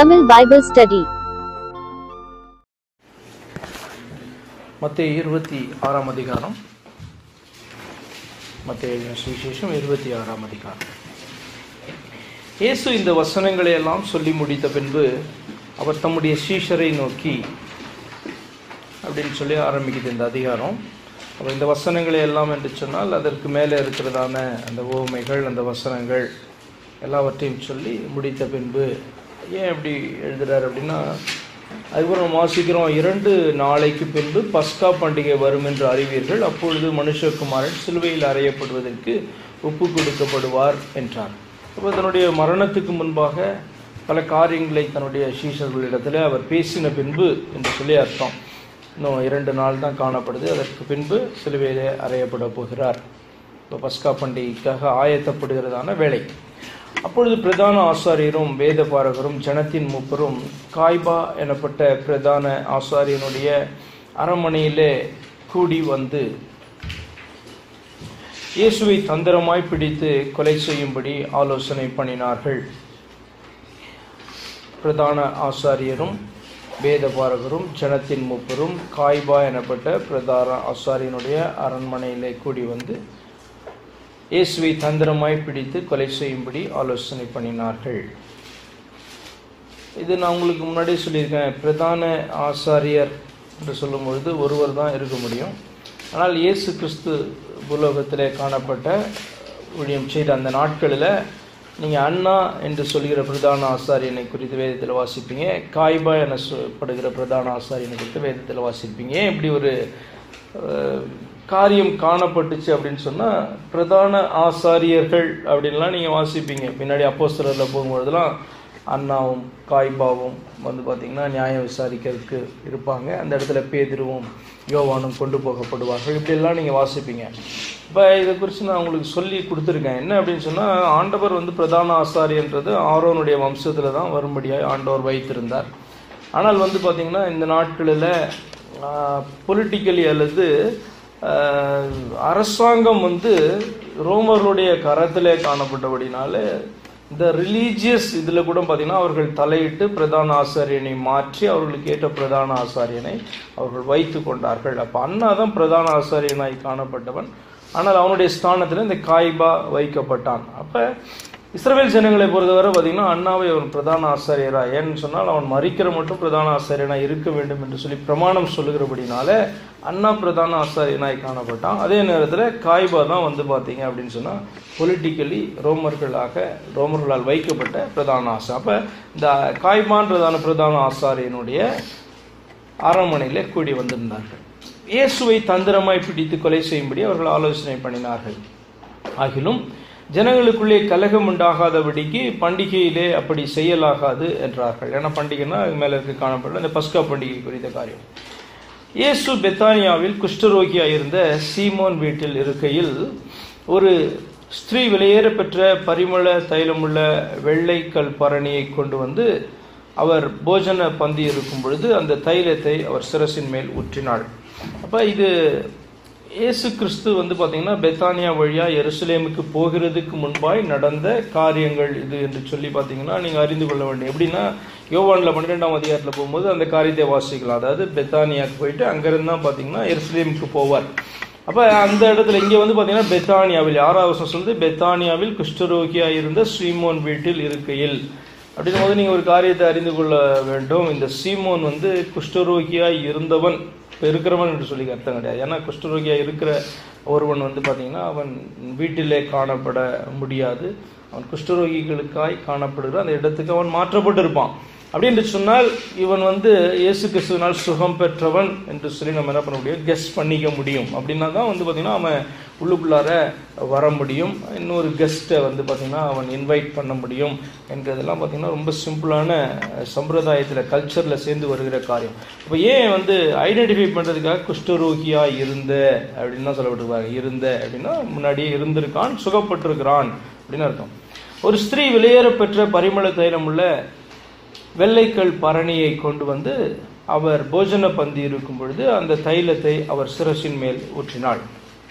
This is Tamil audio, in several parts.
Tamil Bible Study. மத்திய இருபத்தி ஆறாம் அதிகாரம் மத்திய சுவிசேஷம் இருபத்தி ஆறாம் அதிகாரம் இயேசு இந்த வசனங்களை எல்லாம் சொல்லி முடித்த பின்பு அவர் தம்முடைய சீஷரை நோக்கி அப்படின்னு சொல்லி ஆரம்பிக்குது இந்த அதிகாரம் அப்போ இந்த வசனங்களை எல்லாம் என்று சொன்னால் அதற்கு மேலே இருக்கிறதான அந்த ஓமைகள் அந்த வசனங்கள் எல்லாவற்றையும் சொல்லி முடித்த பின்பு ஏன் இப்படி எழுதுறாரு அப்படின்னா அதுக்கப்புறம் நம்ம வாசிக்கிறோம் இரண்டு நாளைக்கு பின்பு பஸ்கா பண்டிகை வரும் என்று அறிவீர்கள் அப்பொழுது மனுஷகுமாரன் சிலுவையில் அறையப்படுவதற்கு ஒப்பு கொடுக்கப்படுவார் என்றார் அப்போ தன்னுடைய மரணத்துக்கு முன்பாக பல காரியங்களை தன்னுடைய சீஷர்களிடத்தில் அவர் பேசின பின்பு என்று சொல்லி அர்த்தம் இன்னும் இரண்டு நாள் தான் காணப்படுது அதற்கு பின்பு சிலுவையிலே அறையப்பட போகிறார் இப்போ பஸ்கா பண்டிகைக்காக ஆயத்தப்படுகிறதான வேலை அப்பொழுது பிரதான ஆசாரியரும் வேத பாரகரும் ஜனத்தின் மூப்பரும் காய்பா எனப்பட்ட பிரதான ஆசாரியனுடைய அரண்மனையிலே கூடி வந்து இயேசுவை தந்திரமாய் பிடித்து கொலை செய்யும்படி ஆலோசனை பண்ணினார்கள் பிரதான ஆசாரியரும் வேதபாரகரும் ஜனத்தின் மூப்பரும் காய்பா எனப்பட்ட பிரதான ஆசாரியனுடைய அரண்மனையிலே கூடி வந்து இயேசுவை தந்திரமாய் பிடித்து கொலை செய்யும்படி ஆலோசனை பண்ணினார்கள் இது நான் உங்களுக்கு முன்னாடியே சொல்லியிருக்கேன் பிரதான ஆசாரியர் என்று சொல்லும் பொழுது ஒருவர் தான் இருக்க முடியும் ஆனால் இயேசு கிறிஸ்து பூலோகத்திலே காணப்பட்ட ஊழியம் செய்த அந்த நாட்களில் நீங்கள் அண்ணா என்று சொல்கிற பிரதான ஆசாரியனை குறித்து வேதத்தில் வாசிப்பீங்க காய்பா என சொல்லப்படுகிற பிரதான ஆசாரியனை குறித்து வேதத்தில் வாசிப்பீங்க ஏன் இப்படி ஒரு அஹ், காரியம் காணப்பட்டுச்சு அப்படின்னு சொன்னால் பிரதான ஆசாரியர்கள் அப்படின்லாம் நீங்கள் வாசிப்பீங்க பின்னாடி அப்போஸ்தலரில் போகும்பொழுதுலாம் அண்ணாவும் காய்பாவும் வந்து பார்த்திங்கன்னா நியாயம் விசாரிக்கிறதுக்கு இருப்பாங்க அந்த இடத்துல பேதிருவும் யோவானும் கொண்டு போகப்படுவார்கள் இப்படியெல்லாம் நீங்கள் வாசிப்பீங்க இப்போ இதை குறித்து நான் உங்களுக்கு சொல்லி கொடுத்துருக்கேன் என்ன அப்படின்னு சொன்னால் ஆண்டவர் வந்து பிரதான ஆசாரியன்றது ஆரோனுடைய வம்சத்தில் தான் வரும்படியாக ஆண்டவர் வைத்திருந்தார் ஆனால் வந்து பார்த்திங்கன்னா இந்த நாட்களில் பொலிட்டிக்கலி அல்லது ஆஹ், அரசாங்கம் வந்து ரோமர்களுடைய கரத்திலே காணப்பட்டபடினால இந்த ரிலீஜியஸ் இதில் கூட பார்த்தீங்கன்னா அவர்கள் தலையிட்டு பிரதான ஆசாரியனை மாற்றி அவர்களுக்கு ஏற்ற பிரதான ஆசாரியனை அவர்கள் வைத்து கொண்டார்கள் அப்போ அண்ணா தான் பிரதான ஆசாரியனாய் காணப்பட்டவன் ஆனால் அவனுடைய ஸ்தானத்தில் இந்த காய்பா வைக்கப்பட்டான் அப்போ இஸ்ரவேல் ஜனங்களை பொறுத்தவரை பார்த்தீங்கன்னா அண்ணாவை அவன் பிரதான ஆசாரியரா ஏன்னு சொன்னால் அவன் மறிக்கிற மட்டும் பிரதான ஆசாரியனா இருக்க வேண்டும் என்று சொல்லி பிரமாணம் சொல்லுகிறபடினால அண்ணா பிரதான ஆசாரியனாய் காணப்பட்டான் அதே நேரத்தில் காய்பா தான் வந்து பார்த்தீங்க அப்படின்னு சொன்னால் பொலிட்டிக்கலி ரோமர்களாக ரோமர்களால் வைக்கப்பட்ட பிரதான ஆசை அப்போ இந்த காய்பான்றதான பிரதான ஆசாரியனுடைய அரண்மனையிலே கூடி வந்திருந்தார்கள் இயேசுவை தந்திரமாய் பிடித்து கொலை செய்யும்படி அவர்கள் ஆலோசனை பண்ணினார்கள் ஆகிலும் ஜனங்களுக்குள்ளே கலகம் உண்டாகாதபடிக்கு பண்டிகையிலே அப்படி செய்யலாகாது என்றார்கள் ஏன்னா பண்டிகைன்னா அது மேலே இருக்க காணப்படல இந்த பஸ்கா பண்டிகை குறித்த காரியம் இயேசு பெத்தானியாவில் குஷ்டரோகியாக இருந்த சீமோன் வீட்டில் இருக்கையில் ஒரு ஸ்திரீ விலையேற பெற்ற பரிமள தைலமுள்ள வெள்ளைக்கல் பரணியை கொண்டு வந்து அவர் போஜன பந்தி இருக்கும் பொழுது அந்த தைலத்தை அவர் சிரசின் மேல் ஊற்றினாள் அப்போ இது இயேசு கிறிஸ்து வந்து பார்த்தீங்கன்னா பெத்தானியா வழியாக எருசலேமுக்கு போகிறதுக்கு முன்பாய் நடந்த காரியங்கள் இது என்று சொல்லி பார்த்தீங்கன்னா நீங்கள் அறிந்து கொள்ள வேண்டும் எப்படின்னா யோவானில் பன்னிரெண்டாம் அதிகாரத்தில் போகும்போது அந்த காரியத்தை வாசிக்கலாம் அதாவது பெத்தானியாவுக்கு போயிட்டு அங்கேருந்து தான் பார்த்தீங்கன்னா எருசலேமுக்கு போவார் அப்போ அந்த இடத்துல இங்கே வந்து பார்த்தீங்கன்னா பெத்தானியாவில் ஆறாவது வருஷம் சொல்லுது பெத்தானியாவில் குஷ்டரோகியாக இருந்த ஸ்ரீமோன் வீட்டில் இருக்கையில் அப்படின்னும் போது நீங்கள் ஒரு காரியத்தை அறிந்து கொள்ள வேண்டும் இந்த சீமோன் வந்து குஷ்டரோகியாய் இருந்தவன் இப்போ இருக்கிறவன் என்று சொல்லி அர்த்தம் கிடையாது ஏன்னா குஷ்டரோகியாக இருக்கிற ஒருவன் வந்து பார்த்தீங்கன்னா அவன் வீட்டிலே காணப்பட முடியாது அவன் குஷ்டரோகிகளுக்காய் காணப்படுகிற அந்த இடத்துக்கு அவன் மாற்றப்பட்டிருப்பான் அப்படி என்று சொன்னால் இவன் வந்து இயேசு கிறிஸ்துவினால் சுகம் பெற்றவன் என்று சொல்லி நம்ம என்ன பண்ண முடியும் கெஸ் பண்ணிக்க முடியும் அப்படின்னா தான் வந்து பார்த்திங்கன்னா அவன் உள்ளுக்குள்ளார வர முடியும் இன்னொரு கெஸ்ட்டை வந்து பார்த்திங்கன்னா அவன் இன்வைட் பண்ண முடியும் என்றதெல்லாம் பார்த்திங்கன்னா ரொம்ப சிம்பிளான சம்பிரதாயத்தில் கல்ச்சரில் சேர்ந்து வருகிற காரியம் இப்போ ஏன் வந்து ஐடென்டிஃபை பண்ணுறதுக்காக குஷ்டரோகியாக இருந்த அப்படின்னு தான் சொல்லப்பட்டிருப்பாங்க இருந்த அப்படின்னா முன்னாடியே இருந்திருக்கான் சுகப்பட்டிருக்கிறான் அப்படின்னு அர்த்தம் ஒரு ஸ்திரீ வெளியேற பெற்ற பரிமள தைலம் உள்ள வெள்ளைக்கல் பரணியை கொண்டு வந்து அவர் போஜன பந்தி இருக்கும் பொழுது அந்த தைலத்தை அவர் சிரசின் மேல் ஊற்றினாள்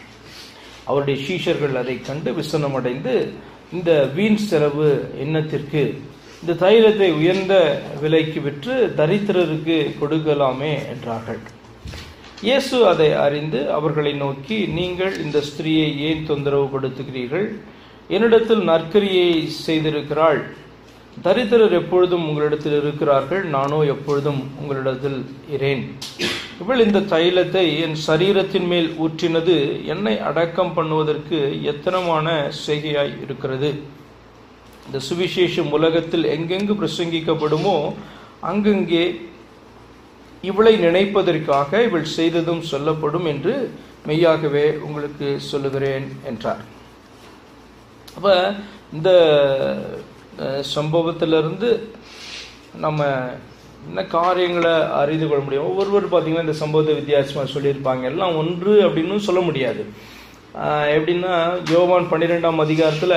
அவருடைய சீஷர்கள் அதை கண்டு விசனமடைந்து இந்த வீண் செலவு எண்ணத்திற்கு இந்த தைலத்தை உயர்ந்த விலைக்கு விற்று தரித்திரருக்கு கொடுக்கலாமே என்றார்கள் இயேசு அதை அறிந்து அவர்களை நோக்கி நீங்கள் இந்த ஸ்திரீயை ஏன் தொந்தரவு படுத்துகிறீர்கள் என்னிடத்தில் நற்கரியை செய்திருக்கிறாள் தரித்திரர் எப்பொழுதும் உங்களிடத்தில் இருக்கிறார்கள் நானோ எப்பொழுதும் உங்களிடத்தில் இரேன் இவள் இந்த தைலத்தை என் சரீரத்தின் மேல் ஊற்றினது என்னை அடக்கம் பண்ணுவதற்கு எத்தனமான செய்கையாய் இருக்கிறது இந்த சுவிசேஷம் உலகத்தில் எங்கெங்கு பிரசங்கிக்கப்படுமோ அங்கங்கே இவளை நினைப்பதற்காக இவள் செய்ததும் சொல்லப்படும் என்று மெய்யாகவே உங்களுக்கு சொல்லுகிறேன் என்றார் அப்ப இந்த அஹ், சம்பவத்திலிருந்து நம்ம என்ன காரியங்களை அறிந்து கொள்ள முடியும் ஒவ்வொருவர் பார்த்தீங்கன்னா இந்த சம்பவத்தை வித்தியாசமாக சொல்லியிருப்பாங்க எல்லாம் ஒன்று அப்படின்னு சொல்ல முடியாது ஆஹ், எப்படின்னா யோவான் பன்னிரெண்டாம் அதிகாரத்தில்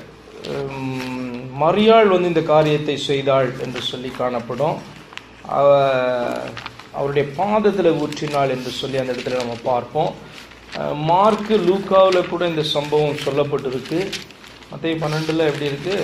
மரியாள் வந்து இந்த காரியத்தை செய்தாள் என்று சொல்லி காணப்படும் அவ அவருடைய பாதத்தில் ஊற்றினாள் என்று சொல்லி அந்த இடத்துல நம்ம பார்ப்போம் அஹ், மார்க்கு லூக்காவில் கூட இந்த சம்பவம் சொல்லப்பட்டிருக்கு மத்திய பன்னெண்டில் எப்படி இருக்கு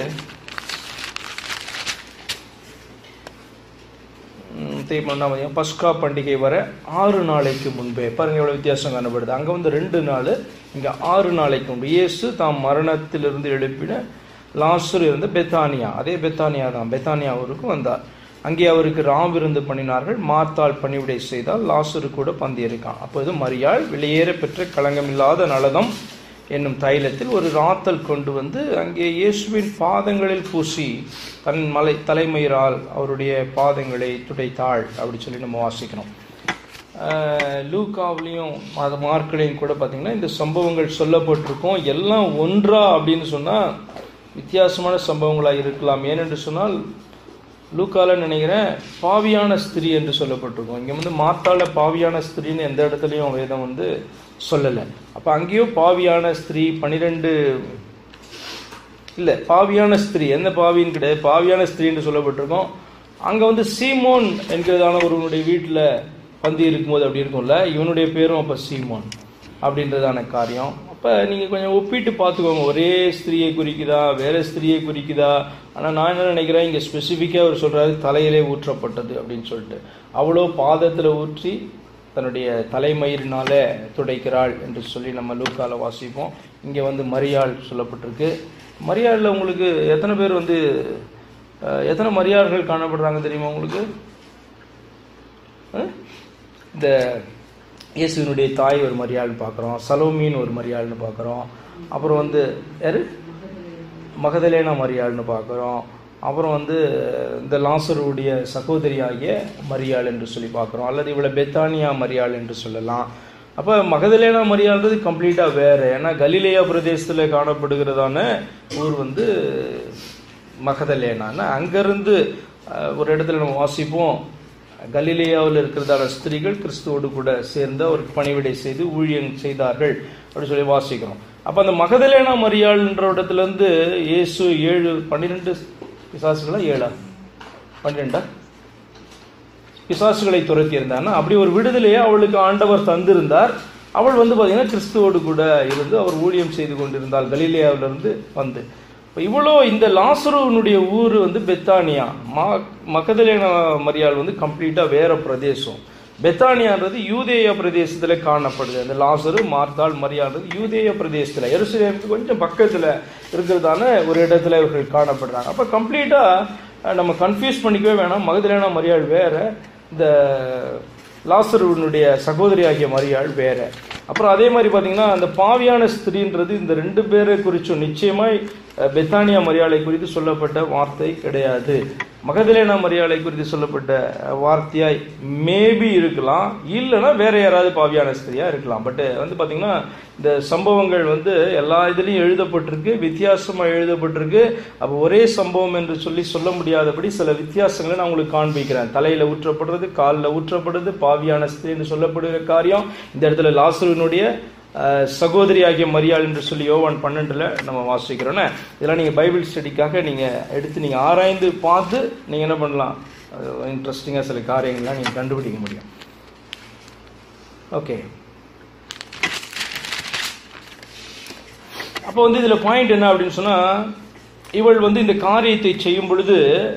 மத்திய பன்னெண்டாம் அதிகாரம் பஸ்கா பண்டிகை வர ஆறு நாளைக்கு முன்பே பாருங்க எவ்வளோ வித்தியாசம் காணப்படுது அங்கே வந்து ரெண்டு நாள் இங்கே ஆறு நாளைக்கு முன்பு இயேசு தாம் மரணத்திலிருந்து எழுப்பின லாசர் இருந்த பெத்தானியா அதே பெத்தானியா தான் பெத்தானியா ஊருக்கு வந்தார் அங்கே அவருக்கு ராவிருந்து பண்ணினார்கள் மார்த்தாள் பணிவிடை செய்தால் லாசரு கூட பந்தி இருக்கான் அப்போது மரியாள் வெளியேற பெற்ற களங்கமில்லாத நலதம் என்னும் தைலத்தில் ஒரு ராத்தல் கொண்டு வந்து அங்கே இயேசுவின் பாதங்களில் பூசி தன் மலை தலைமயிரால் அவருடைய பாதங்களை துடைத்தாள் அப்படி சொல்லி நம்ம வாசிக்கிறோம் ஆஹ் லூக்காவிலையும் அது மார்க்களையும் கூட பார்த்தீங்கன்னா இந்த சம்பவங்கள் சொல்லப்பட்டிருக்கும் எல்லாம் ஒன்றா அப்படின்னு சொன்னால் வித்தியாசமான சம்பவங்களாக இருக்கலாம் ஏனென்று சொன்னால் லூக்கால நினைக்கிறேன் பாவியான ஸ்திரீ என்று சொல்லப்பட்டிருக்கும் இங்கே வந்து மாத்தாள பாவியான ஸ்திரீன்னு எந்த இடத்துலையும் வேதம் வந்து சொல்லலை அப்போ அங்கேயோ பாவியான ஸ்திரீ பனிரெண்டு இல்லை பாவியான ஸ்திரீ எந்த பாவின்னு கிடையாது பாவியான ஸ்திரீன்னு சொல்லப்பட்டிருக்கோம் அங்கே வந்து சீமோன் என்கிறதான ஒருவனுடைய வீட்டில் பந்தி இருக்கும்போது அப்படி இருக்கும்ல இவனுடைய பேரும் அப்போ சீமோன் அப்படின்றதான காரியம் அப்போ நீங்கள் கொஞ்சம் ஒப்பிட்டு பார்த்துக்கோங்க ஒரே ஸ்திரீயை குறிக்குதா வேற ஸ்திரீயை குறிக்குதா ஆனால் நான் என்ன நினைக்கிறேன் இங்கே ஸ்பெசிஃபிக்காக அவர் சொல்கிறாரு தலையிலே ஊற்றப்பட்டது அப்படின்னு சொல்லிட்டு அவ்வளோ பாதத்தில் ஊற்றி தன்னுடைய தலைமயிரினால துடைக்கிறாள் என்று சொல்லி நம்ம லூக்கால வாசிப்போம் இங்கே வந்து மரியாள் சொல்லப்பட்டிருக்கு மரியாளில் உங்களுக்கு எத்தனை பேர் வந்து அஹ், எத்தனை மரியாள்கள் காணப்படுறாங்க தெரியுமா உங்களுக்கு அஹ்? இந்த இயேசுவினுடைய தாய் ஒரு மரியாள்னு பார்க்குறோம் சலோமின்னு ஒரு மரியாள்னு பார்க்குறோம் அப்புறம் வந்து யாரு மகதலேனா மரியாள்னு பார்க்குறோம் அப்புறம் வந்து இந்த லாசருடைய சகோதரி ஆகிய மரியாள் என்று சொல்லி பார்க்குறோம் அல்லது இவளை பெத்தானியா மரியாள் என்று சொல்லலாம் அப்போ மகதலேனா மரியாள்ன்றது கம்ப்ளீட்டாக வேறு ஏன்னா கலிலேயா பிரதேசத்தில் காணப்படுகிறதான ஊர் வந்து மகதலேனான்னா அங்கேருந்து ஒரு இடத்துல நம்ம வாசிப்போம் கலிலேயாவில் இருக்கிறதான ஸ்திரீகள் கிறிஸ்துவோடு கூட சேர்ந்து அவருக்கு பணிவிடை செய்து ஊழியம் செய்தார்கள் அப்படின்னு சொல்லி வாசிக்கிறோம் அப்போ அந்த மகதலேனா மரியாள்ன்ற இடத்துல இருந்து இயேசு ஏழு பன்னிரெண்டு பிசாசுகளா ஏழா பன்னிரெண்டா பிசாசுகளை துரத்தி இருந்தான்னா அப்படி ஒரு விடுதலையை அவளுக்கு ஆண்டவர் தந்திருந்தார் அவள் வந்து பார்த்தீங்கன்னா கிறிஸ்துவோடு கூட இருந்து அவர் ஊழியம் செய்து கொண்டிருந்தாள் கலிலேயாவிலிருந்து வந்து இப்போ இவ்வளோ இந்த லாசருவனுடைய ஊர் வந்து பெத்தானியா மா மகதலேன மரியாள் வந்து கம்ப்ளீட்டாக வேற பிரதேசம் பெத்தானியான்றது யூதேய பிரதேசத்தில் காணப்படுது அந்த லாசரு மார்த்தாள் மரியாள்ன்றது யூதேய பிரதேசத்தில் எருசலேமுக்கு கொஞ்சம் பக்கத்தில் இருக்கிறதான ஒரு இடத்துல இவர்கள் காணப்படுறாங்க அப்போ கம்ப்ளீட்டாக நம்ம கன்ஃபியூஸ் பண்ணிக்கவே வேணாம் மகதலேனா மரியாள் வேற இந்த லாசருவனுடைய சகோதரி ஆகிய மரியாள் வேற அப்புறம் அதே மாதிரி பார்த்தீங்கன்னா அந்த பாவியான ஸ்திரீன்றது இந்த ரெண்டு பேரை குறிச்சும் நிச்சயமாய் அஹ், பெத்தானியா மரியாளை குறித்து சொல்லப்பட்ட வார்த்தை கிடையாது மகதலேனா மரியாளை குறித்து சொல்லப்பட்ட அஹ், வார்த்தையாய் மேபி இருக்கலாம் இல்லைன்னா வேற யாராவது பாவியான ஸ்திரியா இருக்கலாம் பட் வந்து பார்த்தீங்கன்னா இந்த சம்பவங்கள் வந்து எல்லா இதுலேயும் எழுதப்பட்டிருக்கு வித்தியாசமாக எழுதப்பட்டிருக்கு அப்போ ஒரே சம்பவம் என்று சொல்லி சொல்ல முடியாதபடி சில வித்தியாசங்களை நான் உங்களுக்கு காண்பிக்கிறேன் தலையில் ஊற்றப்படுறது காலில் ஊற்றப்படுறது பாவியான ஸ்திரீ என்று சொல்லப்படுகிற காரியம் இந்த இடத்துல லாசருவினுடைய அஹ், சகோதரி ஆகிய மரியாள் என்று சொல்லி யோவான் பன்னெண்டில் நம்ம வாசிக்கிறோன்னே இதெல்லாம் நீங்கள் பைபிள் ஸ்டடிக்காக நீங்கள் எடுத்து நீங்கள் ஆராய்ந்து பார்த்து நீங்கள் என்ன பண்ணலாம் இன்ட்ரெஸ்டிங்காக சில காரியங்கள்லாம் நீங்கள் கண்டுபிடிக்க முடியும் ஓகே அப்போ வந்து இதில் பாயிண்ட் என்ன அப்படின்னு சொன்னால் இவள் வந்து இந்த காரியத்தை செய்யும் பொழுது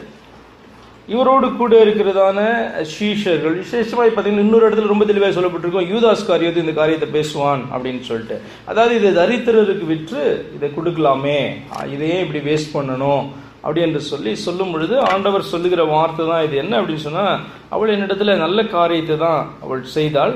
இவரோடு கூட இருக்கிறதான ஸ்ரீஷர்கள் விசேஷமாக பார்த்தீங்கன்னா இன்னொரு இடத்துல ரொம்ப தெளிவாக சொல்லப்பட்டிருக்கும் யூதாஸ் காரியத்தை இந்த காரியத்தை பேசுவான் அப்படின்னு சொல்லிட்டு அதாவது இதை தரித்திரருக்கு விற்று இதை கொடுக்கலாமே இதையே இப்படி வேஸ்ட் பண்ணணும் அப்படி என்று சொல்லி சொல்லும் பொழுது ஆண்டவர் சொல்லுகிற வார்த்தை தான் இது என்ன அப்படின்னு சொன்னால் அவள் என்னிடத்துல நல்ல காரியத்தை தான் அவள் செய்தாள்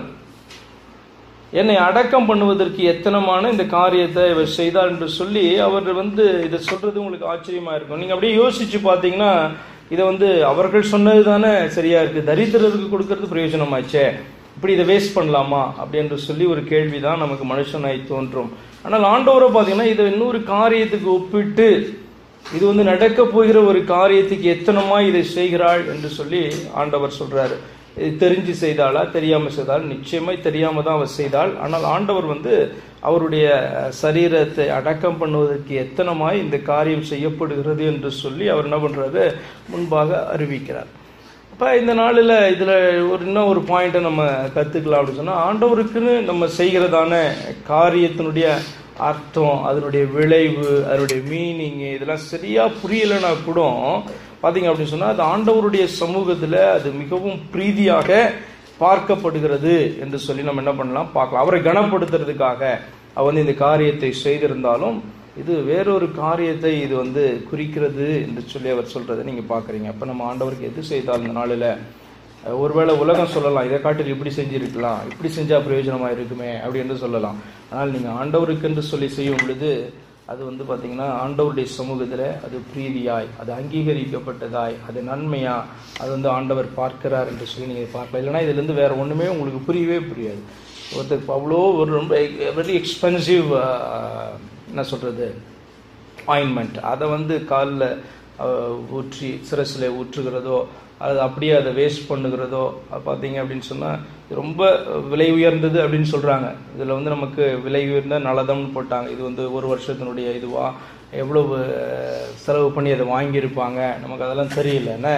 என்னை அடக்கம் பண்ணுவதற்கு எத்தனமான இந்த காரியத்தை இவர் செய்தார் என்று சொல்லி அவர் வந்து இதை சொல்றது உங்களுக்கு ஆச்சரியமா இருக்கும் நீங்க அப்படியே யோசிச்சு பார்த்தீங்கன்னா இதை வந்து அவர்கள் சொன்னது தானே சரியா இருக்கு தரித்திரருக்கு கொடுக்கறது பிரயோஜனமாச்சே இப்படி இதை வேஸ்ட் பண்ணலாமா அப்படி என்று சொல்லி ஒரு கேள்வி தான் நமக்கு மனுஷனாய் தோன்றும் ஆனால் ஆண்டவரை பார்த்தீங்கன்னா இதை இன்னொரு காரியத்துக்கு ஒப்பிட்டு இது வந்து நடக்க போகிற ஒரு காரியத்துக்கு எத்தனமா இதை செய்கிறாள் என்று சொல்லி ஆண்டவர் சொல்றாரு இது தெரிஞ்சு செய்தாளா தெரியாம செய்தாள் நிச்சயமாய் தெரியாம தான் அவர் செய்தாள் ஆனால் ஆண்டவர் வந்து அவருடைய சரீரத்தை அடக்கம் பண்ணுவதற்கு எத்தனமாய் இந்த காரியம் செய்யப்படுகிறது என்று சொல்லி அவர் என்ன பண்றாரு முன்பாக அறிவிக்கிறார் அப்ப இந்த நாளில் இதுல ஒரு இன்னும் ஒரு பாயிண்ட்டை நம்ம கத்துக்கலாம் அப்படின்னு சொன்னா ஆண்டவருக்குன்னு நம்ம செய்கிறதான காரியத்தினுடைய அர்த்தம் அதனுடைய விளைவு அதனுடைய மீனிங் இதெல்லாம் சரியா புரியலைன்னா கூட பார்த்தீங்க அப்படின்னு சொன்னால் அது ஆண்டவருடைய சமூகத்தில் அது மிகவும் பிரீதியாக பார்க்கப்படுகிறது என்று சொல்லி நம்ம என்ன பண்ணலாம் பார்க்கலாம் அவரை கனப்படுத்துறதுக்காக அவர் வந்து இந்த காரியத்தை செய்திருந்தாலும் இது வேறொரு காரியத்தை இது வந்து குறிக்கிறது என்று சொல்லி அவர் சொல்றதை நீங்க பாக்குறீங்க அப்ப நம்ம ஆண்டவருக்கு எது செய்தால் இந்த நாளில் ஒருவேளை உலகம் சொல்லலாம் இதை காட்டில் இப்படி செஞ்சிருக்கலாம் இப்படி செஞ்சா பிரயோஜனமா இருக்குமே அப்படி என்று சொல்லலாம் ஆனால் நீங்க ஆண்டவருக்கு என்று சொல்லி செய்யும் பொழுது அது வந்து பார்த்தீங்கன்னா ஆண்டவருடைய சமூகத்தில் அது பிரீதியாய் அது அங்கீகரிக்கப்பட்டதாய் அது நன்மையா அது வந்து ஆண்டவர் பார்க்கிறார் என்று சொல்லி நீங்கள் பார்க்கலாம் இல்லைன்னா இதுலேருந்து வேற ஒன்றுமே உங்களுக்கு புரியவே புரியாது ஒருத்தருக்கு அவ்வளோ ஒரு ரொம்ப வெரி எக்ஸ்பென்சிவ் என்ன சொல்கிறது ஆயின்மெண்ட் அதை வந்து காலில் ஊற்றி சிரசில் ஊற்றுகிறதோ அது அப்படியே அதை வேஸ்ட் பண்ணுகிறதோ பார்த்தீங்க அப்படின்னு சொன்னால் ரொம்ப விலை உயர்ந்தது அப்படின்னு சொல்கிறாங்க இதில் வந்து நமக்கு விலை உயர்ந்த நலதம்னு போட்டாங்க இது வந்து ஒரு வருஷத்தினுடைய இதுவா எவ்வளவு செலவு பண்ணி அதை வாங்கியிருப்பாங்க நமக்கு அதெல்லாம் தெரியலன்னு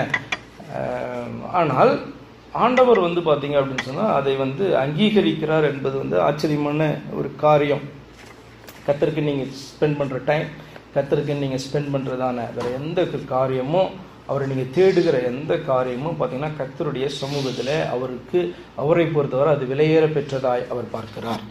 ஆனால் ஆண்டவர் வந்து பார்த்தீங்க அப்படின்னு சொன்னால் அதை வந்து அங்கீகரிக்கிறார் என்பது வந்து ஆச்சரியமான ஒரு காரியம் கத்தருக்கு நீங்கள் ஸ்பெண்ட் பண்ணுற டைம் கத்தருக்கு நீங்கள் ஸ்பெண்ட் பண்ணுறதான வேறு எந்த காரியமும் அவரை நீங்கள் தேடுகிற எந்த காரியமும் பார்த்தீங்கன்னா கத்தருடைய சமூகத்தில் அவருக்கு அவரை பொறுத்தவரை அது விலையேற பெற்றதாய் அவர் பார்க்கிறார்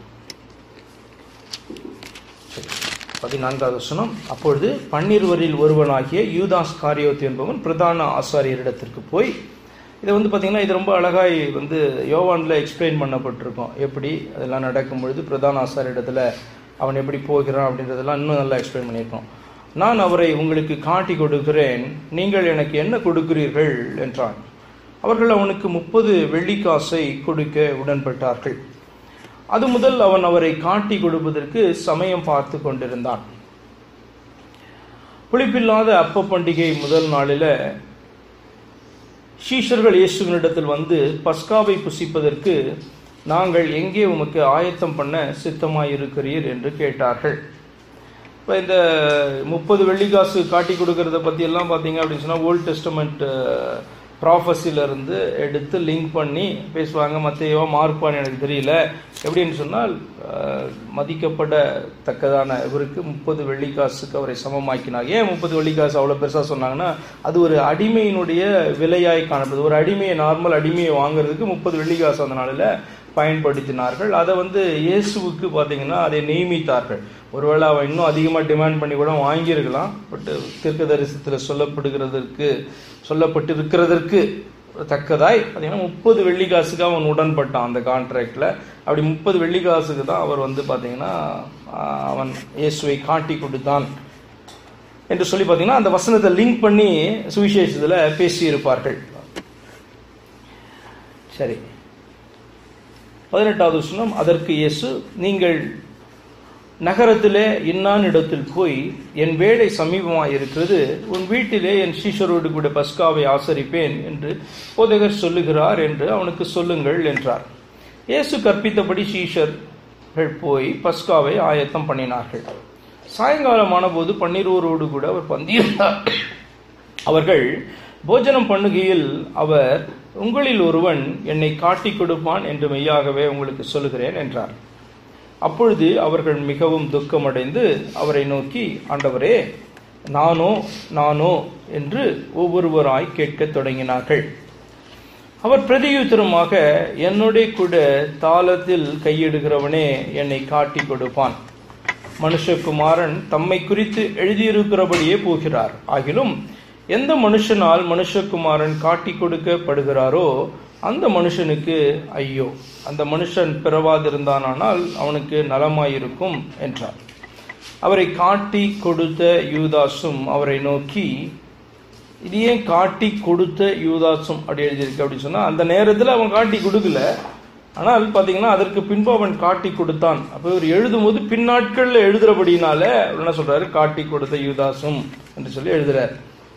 பதினான்காவது வசனம் அப்பொழுது பன்னிருவரில் ஒருவனாகிய யூதாஸ் காரியோத் என்பவன் பிரதான ஆசாரியரிடத்திற்கு போய் இதை வந்து பார்த்தீங்கன்னா இது ரொம்ப அழகாய் வந்து யோவானில் எக்ஸ்பிளைன் பண்ணப்பட்டிருக்கும் எப்படி அதெல்லாம் நடக்கும் பொழுது பிரதான ஆசாரியரிடத்துல அவன் எப்படி போகிறான் அப்படின்றதெல்லாம் இன்னும் நல்லா எக்ஸ்பிளைன் பண்ணியிருக்கோம் நான் அவரை உங்களுக்கு காட்டி கொடுக்கிறேன் நீங்கள் எனக்கு என்ன கொடுக்கிறீர்கள் என்றான் அவர்கள் அவனுக்கு முப்பது வெள்ளிக்காசை கொடுக்க உடன்பட்டார்கள் அது முதல் அவன் அவரை காட்டி கொடுப்பதற்கு சமயம் பார்த்து கொண்டிருந்தான் புளிப்பில்லாத அப்ப பண்டிகை முதல் நாளில் ஷீஷர்கள் இயேசுவினிடத்தில் வந்து பஸ்காவை புசிப்பதற்கு நாங்கள் எங்கே உமக்கு ஆயத்தம் பண்ண சித்தமாயிருக்கிறீர் என்று கேட்டார்கள் இப்போ இந்த முப்பது வெள்ளிக்காசு காட்டி கொடுக்கறத பற்றி எல்லாம் பார்த்தீங்க அப்படின்னு சொன்னால் ஓல்ட் டெஸ்டமெண்ட் ப்ராஃபஸிலிருந்து எடுத்து லிங்க் பண்ணி பேசுவாங்க மற்றையோ மார்க்பான்னு எனக்கு தெரியல எப்படின்னு சொன்னால் மதிக்கப்படத்தக்கதான இவருக்கு முப்பது வெள்ளிக்காசுக்கு அவரை சமமாக்கினாங்க ஏன் முப்பது வெள்ளிக்காசு அவ்வளோ பெருசாக சொன்னாங்கன்னா அது ஒரு அடிமையினுடைய விலையாய் காணப்படுது ஒரு அடிமையை நார்மல் அடிமையை வாங்குறதுக்கு முப்பது வெள்ளிக்காசு அந்த நாளில் பயன்படுத்தினார்கள் அதை வந்து இயேசுவுக்கு பார்த்தீங்கன்னா அதை நியமித்தார்கள் ஒருவேளை அவன் இன்னும் அதிகமாக டிமாண்ட் பண்ணி கூட வாங்கியிருக்கலாம் பட் தீர்க்க தரிசனத்தில் சொல்லப்படுகிறதற்கு சொல்லப்பட்டிருக்கிறதற்கு தக்கதாய் பார்த்தீங்கன்னா முப்பது வெள்ளிக்காசுக்கு அவன் உடன்பட்டான் அந்த கான்ட்ராக்டில் அப்படி முப்பது வெள்ளிக்காசுக்கு தான் அவர் வந்து பார்த்தீங்கன்னா அவன் இயேசுவை காட்டி கொடுத்தான் என்று சொல்லி பார்த்தீங்கன்னா அந்த வசனத்தை லிங்க் பண்ணி சுவிசேஷத்தில் பேசியிருப்பார்கள் சரி பதினெட்டாவது வசனம் அதற்கு இயேசு நீங்கள் நகரத்திலே இன்னான் இடத்தில் போய் என் வேலை சமீபமாக இருக்கிறது உன் வீட்டிலே என் சீஷரோடு கூட பஸ்காவை ஆசரிப்பேன் என்று போதகர் சொல்லுகிறார் என்று அவனுக்கு சொல்லுங்கள் என்றார் இயேசு கற்பித்தபடி சீஷர்கள் போய் பஸ்காவை ஆயத்தம் பண்ணினார்கள் சாயங்காலமான போது பன்னிருவரோடு கூட அவர் பந்தியிருந்தார் அவர்கள் போஜனம் பண்ணுகையில் அவர் உங்களில் ஒருவன் என்னை காட்டி கொடுப்பான் என்று மெய்யாகவே உங்களுக்கு சொல்லுகிறேன் என்றார் அப்பொழுது அவர்கள் மிகவும் துக்கமடைந்து அவரை நோக்கி ஆண்டவரே நானோ நானோ என்று ஒவ்வொருவராய் கேட்கத் தொடங்கினார்கள் அவர் பிரதியுத்தரமாக என்னுடைய கூட தாளத்தில் கையிடுகிறவனே என்னை காட்டி கொடுப்பான் மனுஷகுமாரன் தம்மை குறித்து எழுதியிருக்கிறபடியே போகிறார் ஆகிலும் எந்த மனுஷனால் மனுஷகுமாரன் காட்டி கொடுக்கப்படுகிறாரோ அந்த மனுஷனுக்கு ஐயோ அந்த மனுஷன் பிறவாதிருந்தானால் அவனுக்கு நலமாயிருக்கும் என்றார் அவரை காட்டி கொடுத்த யூதாசும் அவரை நோக்கி இது ஏன் காட்டி கொடுத்த யூதாசும் அப்படி எழுதியிருக்கு அப்படின்னு சொன்னா அந்த நேரத்தில் அவன் காட்டி கொடுக்கல ஆனால் பார்த்தீங்கன்னா அதற்கு பின்பு அவன் காட்டி கொடுத்தான் அப்போ இவர் எழுதும் போது பின்னாட்களில் எழுதுறபடினால அவர் என்ன சொல்றாரு காட்டி கொடுத்த யூதாசும் என்று சொல்லி எழுதுறார்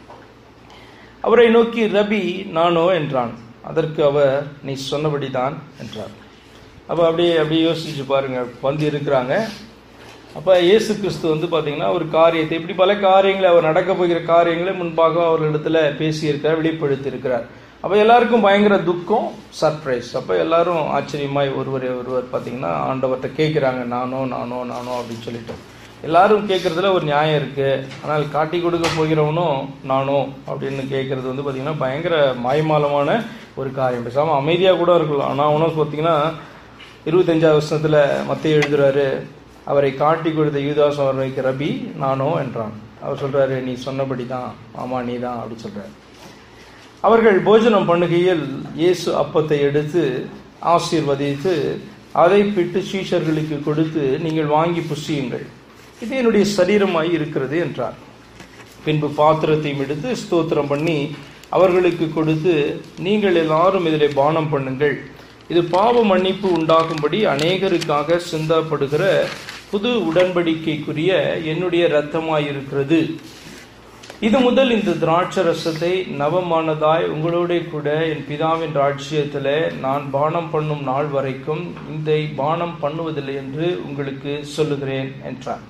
அவரை நோக்கி ரபி நானோ என்றான் அதற்கு அவர் நீ சொன்னபடிதான் என்றார் அப்போ அப்படியே அப்படியே யோசிச்சு பாருங்க வந்து இருக்கிறாங்க அப்போ இயேசு கிறிஸ்து வந்து பார்த்தீங்கன்னா ஒரு காரியத்தை இப்படி பல காரியங்களை அவர் நடக்க போகிற காரியங்களை முன்பாக அவர்களிடத்துல பேசியிருக்கிறார் வெளிப்படுத்தி இருக்கிறார் அப்போ எல்லாருக்கும் பயங்கர துக்கம் சர்ப்ரைஸ் அப்போ எல்லாரும் ஆச்சரியமாய் ஒருவர் ஒருவர் பார்த்தீங்கன்னா ஆண்டவர்கிட்ட கேட்குறாங்க நானோ நானோ நானோ அப்படின்னு சொல்லிட்டு எல்லாரும் கேட்கறதுல ஒரு நியாயம் இருக்கு ஆனால் காட்டி கொடுக்க போகிறவனும் நானோ அப்படின்னு கேட்கறது வந்து பார்த்தீங்கன்னா பயங்கர மாய்மாலமான ஒரு காரியம் பேசாமல் அமைதியாக கூட இருக்கலாம் ஆனால் உனக்கு பார்த்தீங்கன்னா இருபத்தஞ்சாவது வருஷத்துல மத்திய எழுதுறாரு அவரை காட்டி கொடுத்த யூதாஸ் அவர்களுக்கு ரபி நானோ என்றான் அவர் சொல்றாரு நீ சொன்னபடி தான் ஆமா நீ தான் அப்படி சொல்றாரு அவர்கள் போஜனம் பண்ணுகையில் இயேசு அப்பத்தை எடுத்து ஆசீர்வதித்து அதை பிட்டு சீஷர்களுக்கு கொடுத்து நீங்கள் வாங்கி புசியுங்கள் இது என்னுடைய சரீரமாய் இருக்கிறது என்றார் பின்பு பாத்திரத்தையும் எடுத்து ஸ்தோத்திரம் பண்ணி அவர்களுக்கு கொடுத்து நீங்கள் எல்லாரும் இதிலே பானம் பண்ணுங்கள் இது பாவ மன்னிப்பு உண்டாகும்படி அநேகருக்காக சிந்தப்படுகிற புது உடன்படிக்கைக்குரிய என்னுடைய இரத்தமாயிருக்கிறது இது முதல் இந்த திராட்சை ரசத்தை நவமானதாய் உங்களோட கூட என் பிதாவின் ராஜ்யத்தில் நான் பானம் பண்ணும் நாள் வரைக்கும் இந்த பானம் பண்ணுவதில்லை என்று உங்களுக்கு சொல்லுகிறேன் என்றார்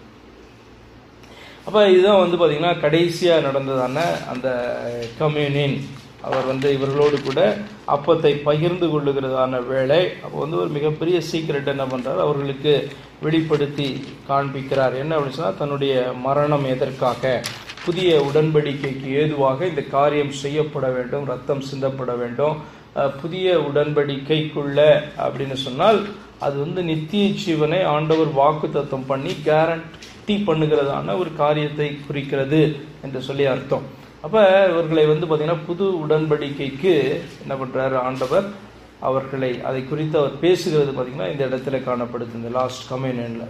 அப்ப இதுதான் வந்து பாத்தீங்கன்னா கடைசியா நடந்ததான அந்த கம்யூனின் அவர் வந்து இவர்களோடு கூட அப்பத்தை பகிர்ந்து கொள்ளுகிறதான வேலை அப்போ வந்து ஒரு மிகப்பெரிய சீக்கிரட் என்ன பண்றார் அவர்களுக்கு வெளிப்படுத்தி காண்பிக்கிறார் என்ன அப்படின்னு சொன்னா தன்னுடைய மரணம் எதற்காக புதிய உடன்படிக்கைக்கு ஏதுவாக இந்த காரியம் செய்யப்பட வேண்டும் ரத்தம் சிந்தப்பட வேண்டும் அஹ், புதிய உடன்படிக்கைக்குள்ள அப்படின்னு சொன்னால் அது வந்து நித்திய ஜீவனை ஆண்டவர் வாக்கு தத்தம் பண்ணி கேரண்டி பண்ணுகிறதான ஒரு காரியத்தை குறிக்கிறது என்று சொல்லி அர்த்தம் அப்ப இவர்களை வந்து பாத்தீங்கன்னா புது உடன்படிக்கைக்கு என்ன பண்றாரு ஆண்டவர் அவர்களை அதை குறித்து அவர் பேசுகிறது பாத்தீங்கன்னா இந்த இடத்துல காணப்படுது இந்த லாஸ்ட் கம்யூனியன்ல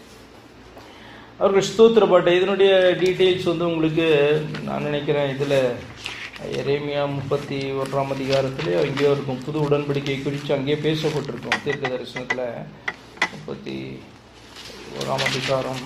அவர்கள் ஸ்தோத்திர பாட்டை இதனுடைய டீட்டெயில்ஸ் வந்து உங்களுக்கு நான் நினைக்கிறேன் இதுல எரேமியா முப்பத்தி ஒன்றாம் அதிகாரத்திலே அங்கேயோ இருக்கும் புது உடன்படிக்கை குறித்து அங்கேயே பேசப்பட்டிருக்கும் தீர்க்க தரிசனத்துல முப்பத்தி ஓராம் அதிகாரம்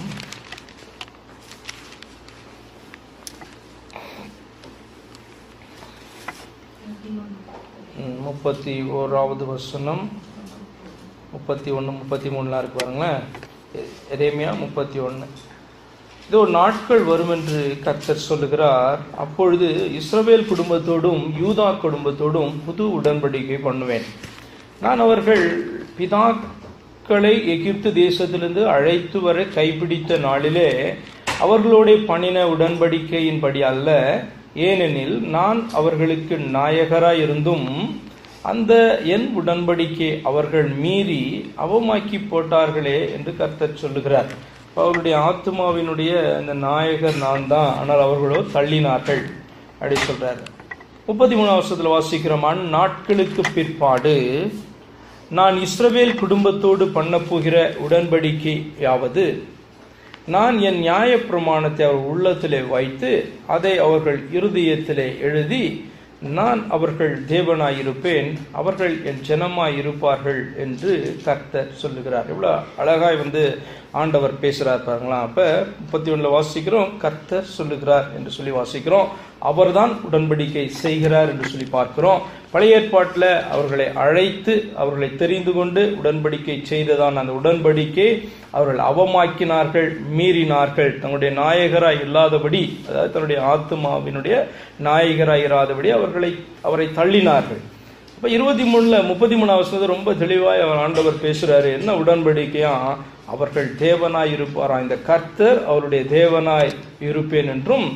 ம், முப்பத்தி ஓராவது வசனம் முப்பத்தி ஒன்று முப்பத்தி மூணுலாம் இருக்கு பாருங்களேன் எ- எரேமியா முப்பத்தி ஒன்று இதோ நாட்கள் வரும் என்று கர்த்தர் சொல்லுகிறார் அப்பொழுது இஸ்ரவேல் குடும்பத்தோடும் யூதா குடும்பத்தோடும் புது உடன்படிக்கை பண்ணுவேன் நான் அவர்கள் பிதாக்களை எகிப்து தேசத்திலிருந்து அழைத்து வர கைப்பிடித்த நாளிலே அவர்களோட பண்ணின உடன்படிக்கையின்படி அல்ல ஏனெனில் நான் அவர்களுக்கு நாயகராய் இருந்தும் அந்த என் உடன்படிக்கை அவர்கள் மீறி அவமாக்கி போட்டார்களே என்று கர்த்தர் சொல்லுகிறார் அப்ப அவருடைய ஆத்மாவினுடைய அந்த நாயகர் நான் தான் ஆனால் அவர்களோ தள்ளினார்கள் அப்படி சொல்றாரு முப்பத்தி மூணாம் வருஷத்துல வாசிக்கிறோம் நாட்களுக்கு பிற்பாடு நான் இஸ்ரவேல் குடும்பத்தோடு பண்ண போகிற உடன்படிக்கையாவது நான் என் நியாயப்பிரமாணத்தை அவர் உள்ளத்திலே வைத்து அதை அவர்கள் இருதயத்திலே எழுதி நான் அவர்கள் தேவனாயிருப்பேன் அவர்கள் என் ஜனமாயிருப்பார்கள் என்று கர்த்தர் சொல்லுகிறார் இவ்வளவு அழகாய் வந்து ஆண்டவர் பேசுறார் பாருங்களா அப்ப முப்பத்தி ஒண்ணுல வாசிக்கிறோம் கர்த்தர் சொல்லுகிறார் என்று சொல்லி வாசிக்கிறோம் அவர்தான் உடன்படிக்கை செய்கிறார் என்று சொல்லி பார்க்கிறோம் பழைய ஏற்பாட்டில் அவர்களை அழைத்து அவர்களை தெரிந்து கொண்டு உடன்படிக்கை செய்ததான் அந்த உடன்படிக்கை அவர்கள் அவமாக்கினார்கள் மீறினார்கள் தங்களுடைய நாயகராய் இல்லாதபடி அதாவது தன்னுடைய ஆத்மாவினுடைய நாயகராய் இராதபடி அவர்களை அவரை தள்ளினார்கள் அப்ப இருபத்தி மூணுல முப்பத்தி மூணாவது வருஷத்துல ரொம்ப தெளிவாய் அவர் ஆண்டவர் பேசுறாரு என்ன உடன்படிக்கையா அவர்கள் தேவனாய் இருப்பாரா இந்த கர்த்தர் அவருடைய தேவனாய் இருப்பேன் என்றும்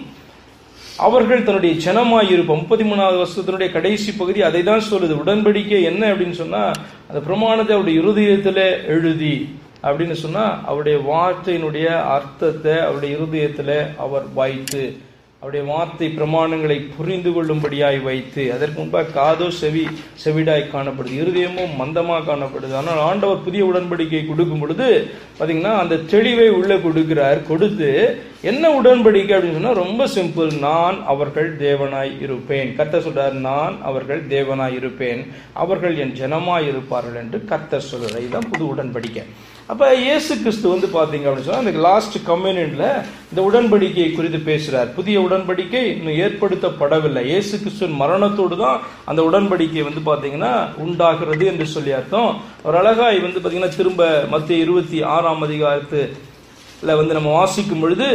அவர்கள் தன்னுடைய ஜனமாய் இருப்போம் முப்பத்தி மூணாவது வருஷத்தினுடைய கடைசி பகுதி அதை தான் சொல்லுது உடன்படிக்கை என்ன அப்படின்னு சொன்னா அந்த பிரமாணத்தை அவருடைய இருதயத்துல எழுதி அப்படின்னு சொன்னா அவருடைய வார்த்தையினுடைய அர்த்தத்தை அவருடைய இருதயத்துல அவர் வைத்து அவருடைய வார்த்தை பிரமாணங்களை புரிந்து கொள்ளும்படியாய் வைத்து அதற்கு முன்பாக காதோ செவி செவிடாய் காணப்படுது இருதயமும் மந்தமாக காணப்படுது ஆனால் ஆண்டவர் புதிய உடன்படிக்கை கொடுக்கும் பொழுது பாத்தீங்கன்னா அந்த தெளிவை உள்ள கொடுக்கிறார் கொடுத்து என்ன உடன்படிக்கை அப்படின்னு சொன்னா ரொம்ப சிம்பிள் நான் அவர்கள் தேவனாய் இருப்பேன் கர்த்தர் சொல்றார் நான் அவர்கள் தேவனாய் இருப்பேன் அவர்கள் என் ஜனமாய் இருப்பார்கள் என்று கர்த்தர் சொல்றார் இதுதான் புது உடன்படிக்கை அப்ப இயேசு கிறிஸ்து வந்து பாத்தீங்க அப்படின்னு சொன்னா அந்த லாஸ்ட் கம்யூனியன்ல இந்த உடன்படிக்கையை குறித்து பேசுறார் புதிய உடன்படிக்கை இன்னும் ஏற்படுத்தப்படவில்லை இயேசு கிறிஸ்துவின் மரணத்தோடு தான் அந்த உடன்படிக்கை வந்து பாத்தீங்கன்னா உண்டாகிறது என்று சொல்லி அர்த்தம் ஒரு அழகாய் வந்து பாத்தீங்கன்னா திரும்ப மத்திய இருபத்தி ஆறாம் அதிகாரத்துல வந்து நம்ம வாசிக்கும் பொழுது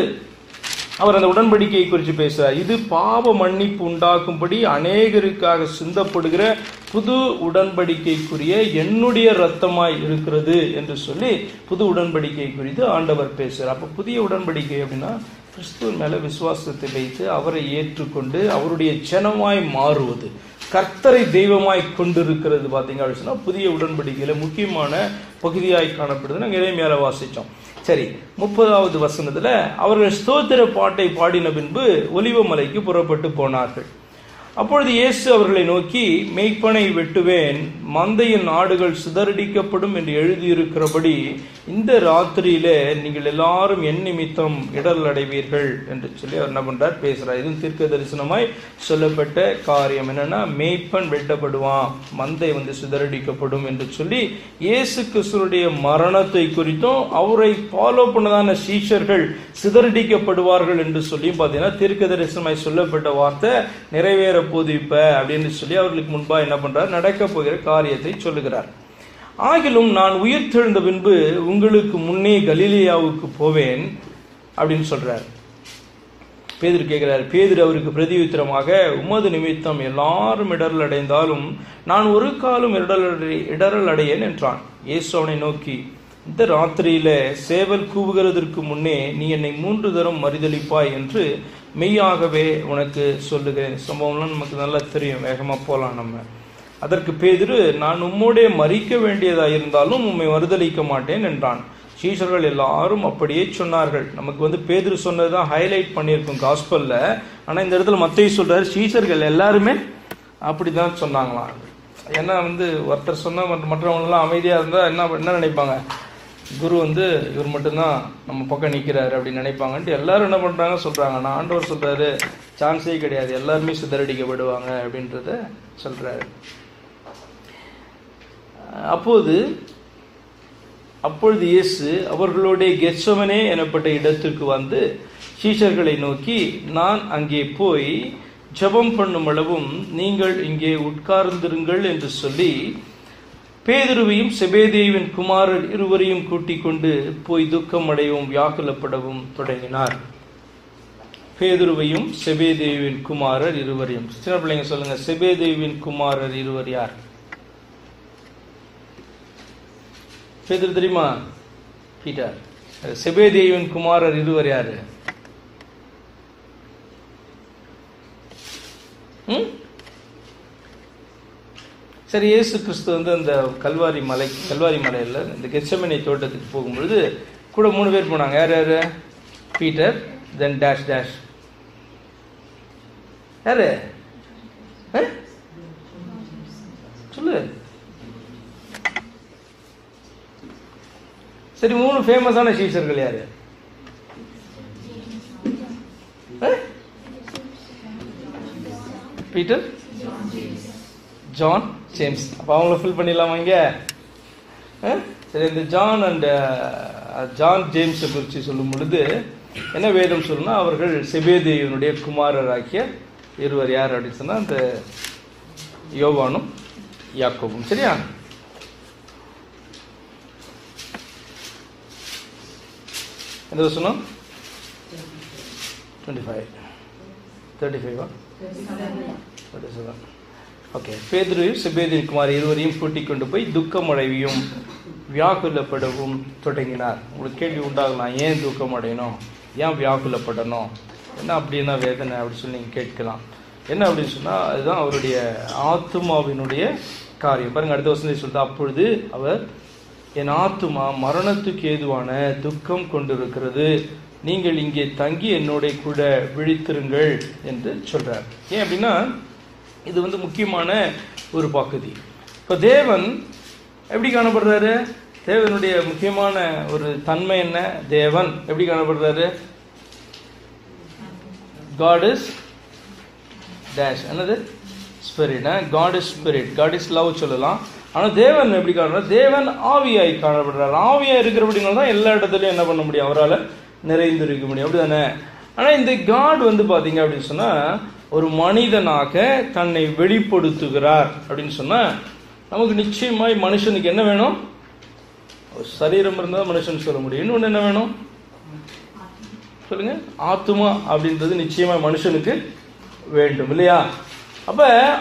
அவர் அந்த உடன்படிக்கையை குறித்து பேசுறார் இது பாவ மன்னிப்பு உண்டாக்கும்படி அநேகருக்காக சிந்தப்படுகிற புது உடன்படிக்கைக்குரிய என்னுடைய ரத்தமாய் இருக்கிறது என்று சொல்லி புது உடன்படிக்கை குறித்து ஆண்டவர் பேசுறார் அப்ப புதிய உடன்படிக்கை அப்படின்னா கிறிஸ்துவின் மேல விசுவாசத்தை வைத்து அவரை ஏற்றுக்கொண்டு அவருடைய ஜனமாய் மாறுவது கர்த்தரை தெய்வமாய் கொண்டிருக்கிறது பாத்தீங்க அப்படின்னு சொன்னா புதிய உடன்படிக்கையில முக்கியமான பகுதியாய் காணப்படுது நாங்க இறைமையால வாசிச்சோம் சரி முப்பதாவது வசனத்துல அவர்கள் ஸ்தோத்திர பாட்டை பாடின பின்பு ஒலிவமலைக்கு புறப்பட்டு போனார்கள் அப்பொழுது இயேசு அவர்களை நோக்கி மெய்ப்பனை வெட்டுவேன் மந்தையின் ஆடுகள் சிதறடிக்கப்படும் என்று எழுதியிருக்கிறபடி இந்த ராத்திரியிலே நீங்கள் எல்லாரும் என் நிமித்தம் இடர் அடைவீர்கள் என்று சொல்லி அவர் என்ன பண்றார் பேசுறார் இதுவும் தீர்க்க தரிசனமாய் சொல்லப்பட்ட காரியம் என்னன்னா மேய்ப்பன் வெட்டப்படுவான் மந்தை வந்து சிதறடிக்கப்படும் என்று சொல்லி இயேசு கிறிஸ்துடைய மரணத்தை குறித்தும் அவரை ஃபாலோ பண்ணதான சீஷர்கள் சிதறடிக்கப்படுவார்கள் என்று சொல்லியும் பார்த்தீங்கன்னா தீர்க்க தரிசனமாய் சொல்லப்பட்ட வார்த்தை நிறைவேற போது இப்ப அப்படின்னு சொல்லி அவர்களுக்கு முன்பா என்ன பண்றார் நடக்க போகிற காரியத்தை சொல்லுகிறார் ஆகிலும் நான் உயிர் தெழுந்த பின்பு உங்களுக்கு முன்னே கலீலியாவுக்கு போவேன் அப்படின்னு சொல்றார் பேதர் கேட்கிறார் பேதர் அவருக்கு பிரதியுத்தரமாக உமது நிமித்தம் எல்லாரும் இடரல் அடைந்தாலும் நான் ஒரு காலம் இடரல் அடை இடரல் அடையேன் என்றான் இயேசு அவனை நோக்கி இந்த ராத்திரியில சேவல் கூவுகிறதற்கு முன்னே நீ என்னை மூன்று தரம் மறுதளிப்பாய் என்று மெய்யாகவே உனக்கு சொல்லுகிறேன் சம்பவம்லாம் நமக்கு நல்லா தெரியும் வேகமா போலாம் நம்ம அதற்கு பேதிரு நான் உம்மோடே மறிக்க வேண்டியதா இருந்தாலும் உம்மை மறுதளிக்க மாட்டேன் என்றான் சீஷர்கள் எல்லாரும் அப்படியே சொன்னார்கள் நமக்கு வந்து பேதிரு சொன்னதுதான் ஹைலைட் பண்ணியிருக்கும் காஸ்பல்ல ஆனா இந்த இடத்துல மத்திய சொல்றாரு சீஷர்கள் எல்லாருமே அப்படிதான் சொன்னாங்களாம் ஏன்னா வந்து ஒருத்தர் சொன்னா மற்ற மற்றவங்க எல்லாம் அமைதியா இருந்தா என்ன என்ன நினைப்பாங்க குரு வந்து இவர் மட்டும்தான் நம்ம பக்கம் நிற்கிறாரு அப்படின்னு நினைப்பாங்கன்ட்டு எல்லாரும் என்ன பண்றாங்க சொல்றாங்க நான் ஆண்டவர் சொல்றாரு சான்ஸே கிடையாது எல்லாருமே சிதறடிக்கப்படுவாங்க அப்படின்றத சொல்றாரு அப்போது அப்பொழுது இயேசு அவர்களுடைய கெச்சவனே எனப்பட்ட இடத்திற்கு வந்து சீஷர்களை நோக்கி நான் அங்கே போய் ஜெபம் பண்ணும் அளவும் நீங்கள் இங்கே உட்கார்ந்திருங்கள் என்று சொல்லி பேதுருவையும் செபேதேவின் குமாரர் இருவரையும் கூட்டிக் கொண்டு போய் துக்கம் அடையவும் வியாக்குலப்படவும் தொடங்கினார் பேதுருவையும் செபேதேவின் குமாரர் இருவரையும் சின்ன பிள்ளைங்க சொல்லுங்க செபேதேவின் குமாரர் இருவர் யார் பேதுரு தெரியுமா பீட்டர் செபேதேவின் குமாரர் இருவர் யாரு ம் சரி இயேசு கிறிஸ்து வந்து அந்த கல்வாரி மலை கல்வாரி மலையில் இந்த கெச்சமனை தோட்டத்துக்கு போகும்பொழுது கூட மூணு பேர் போனாங்க யார் யாரு பீட்டர் தென் டேஷ் டேஷ் யாரு ஆ? சொல்லு சரி மூணு ஃபேமஸான சீஷர்கள் யாரு ஆ? பீட்டர் ஜான் ஜேம்ஸ் அப்போ அவங்கள ஃபில் பண்ணிடலாமா இங்க ஆ? சரி இந்த ஜான் அண்ட் ஜான் ஜேம்ஸை குறித்து சொல்லும் பொழுது என்ன வேதம் சொல்லுனா அவர்கள் செபேதேவனுடைய குமாரராகிய இருவர் யார் அப்படின்னு சொன்னா அந்த யோவானும் யாக்கோபும் சரியா எந்த வசனம் டுவெண்ட்டி ஃபைவ் தேர்ட்டி ஃபைவா தேர்ட்டி செவன் ஓகே பேதுரு செபேதிரி குமார் இருவரையும் கூட்டிக் கொண்டு போய் துக்கமடைவியும் வியாகுலப்படவும் தொடங்கினார் உங்களுக்கு கேள்வி உண்டாகலாம் ஏன் துக்கம் அடையணும் ஏன் வியாகுலப்படணும் என்ன அப்படின்னா வேதனை அப்படி சொல்லி நீங்கள் கேட்கலாம் என்ன அப்படின்னு சொன்னால் அதுதான் அவருடைய ஆத்துமாவினுடைய காரியம் பாருங்க அடுத்த வசந்தை சொல்லிட்டு அப்பொழுது அவர் என் ஆத்துமா மரணத்துக்கு ஏதுவான துக்கம் கொண்டிருக்கிறது நீங்கள் இங்கே தங்கி என்னோட கூட விழித்திருங்கள் என்று சொல்றார் ஏன் அப்படின்னா இது வந்து முக்கியமான ஒரு பகுதி இப்போ தேவன் எப்படி காணப்படுறாரு தேவனுடைய முக்கியமான ஒரு தன்மை என்ன தேவன் எப்படி காணப்படுறாரு காட் இஸ் டேஷ் என்னது spirit God is spirit God is love சொல்லலாம் ஆனால் தேவன் எப்படி காணுறார் தேவன் ஆவியாய் காணப்படுறார் ஆவியா இருக்கிறபடினால தான் எல்லா இடத்துலையும் என்ன பண்ண முடியும் அவரால் நிறைந்து இருக்க முடியும் அப்படிதானே ஆனால் இந்த காட் வந்து பார்த்தீங்க அப்படின்னு சொன்னால் ஒரு மனிதனாக தன்னை வெளிப்படுத்துகிறார் அப்படின்னு சொன்னால் நமக்கு நிச்சயமாய் மனுஷனுக்கு என்ன வேணும் ஒரு சரீரம் இருந்தால் மனுஷன் சொல்ல முடியும் இன்னொன்று என்ன வேணும் சொல்லுங்க ஆத்துமா அப்படின்றது நிச்சயமா மனுஷனுக்கு வேண்டும் இல்லையா அப்ப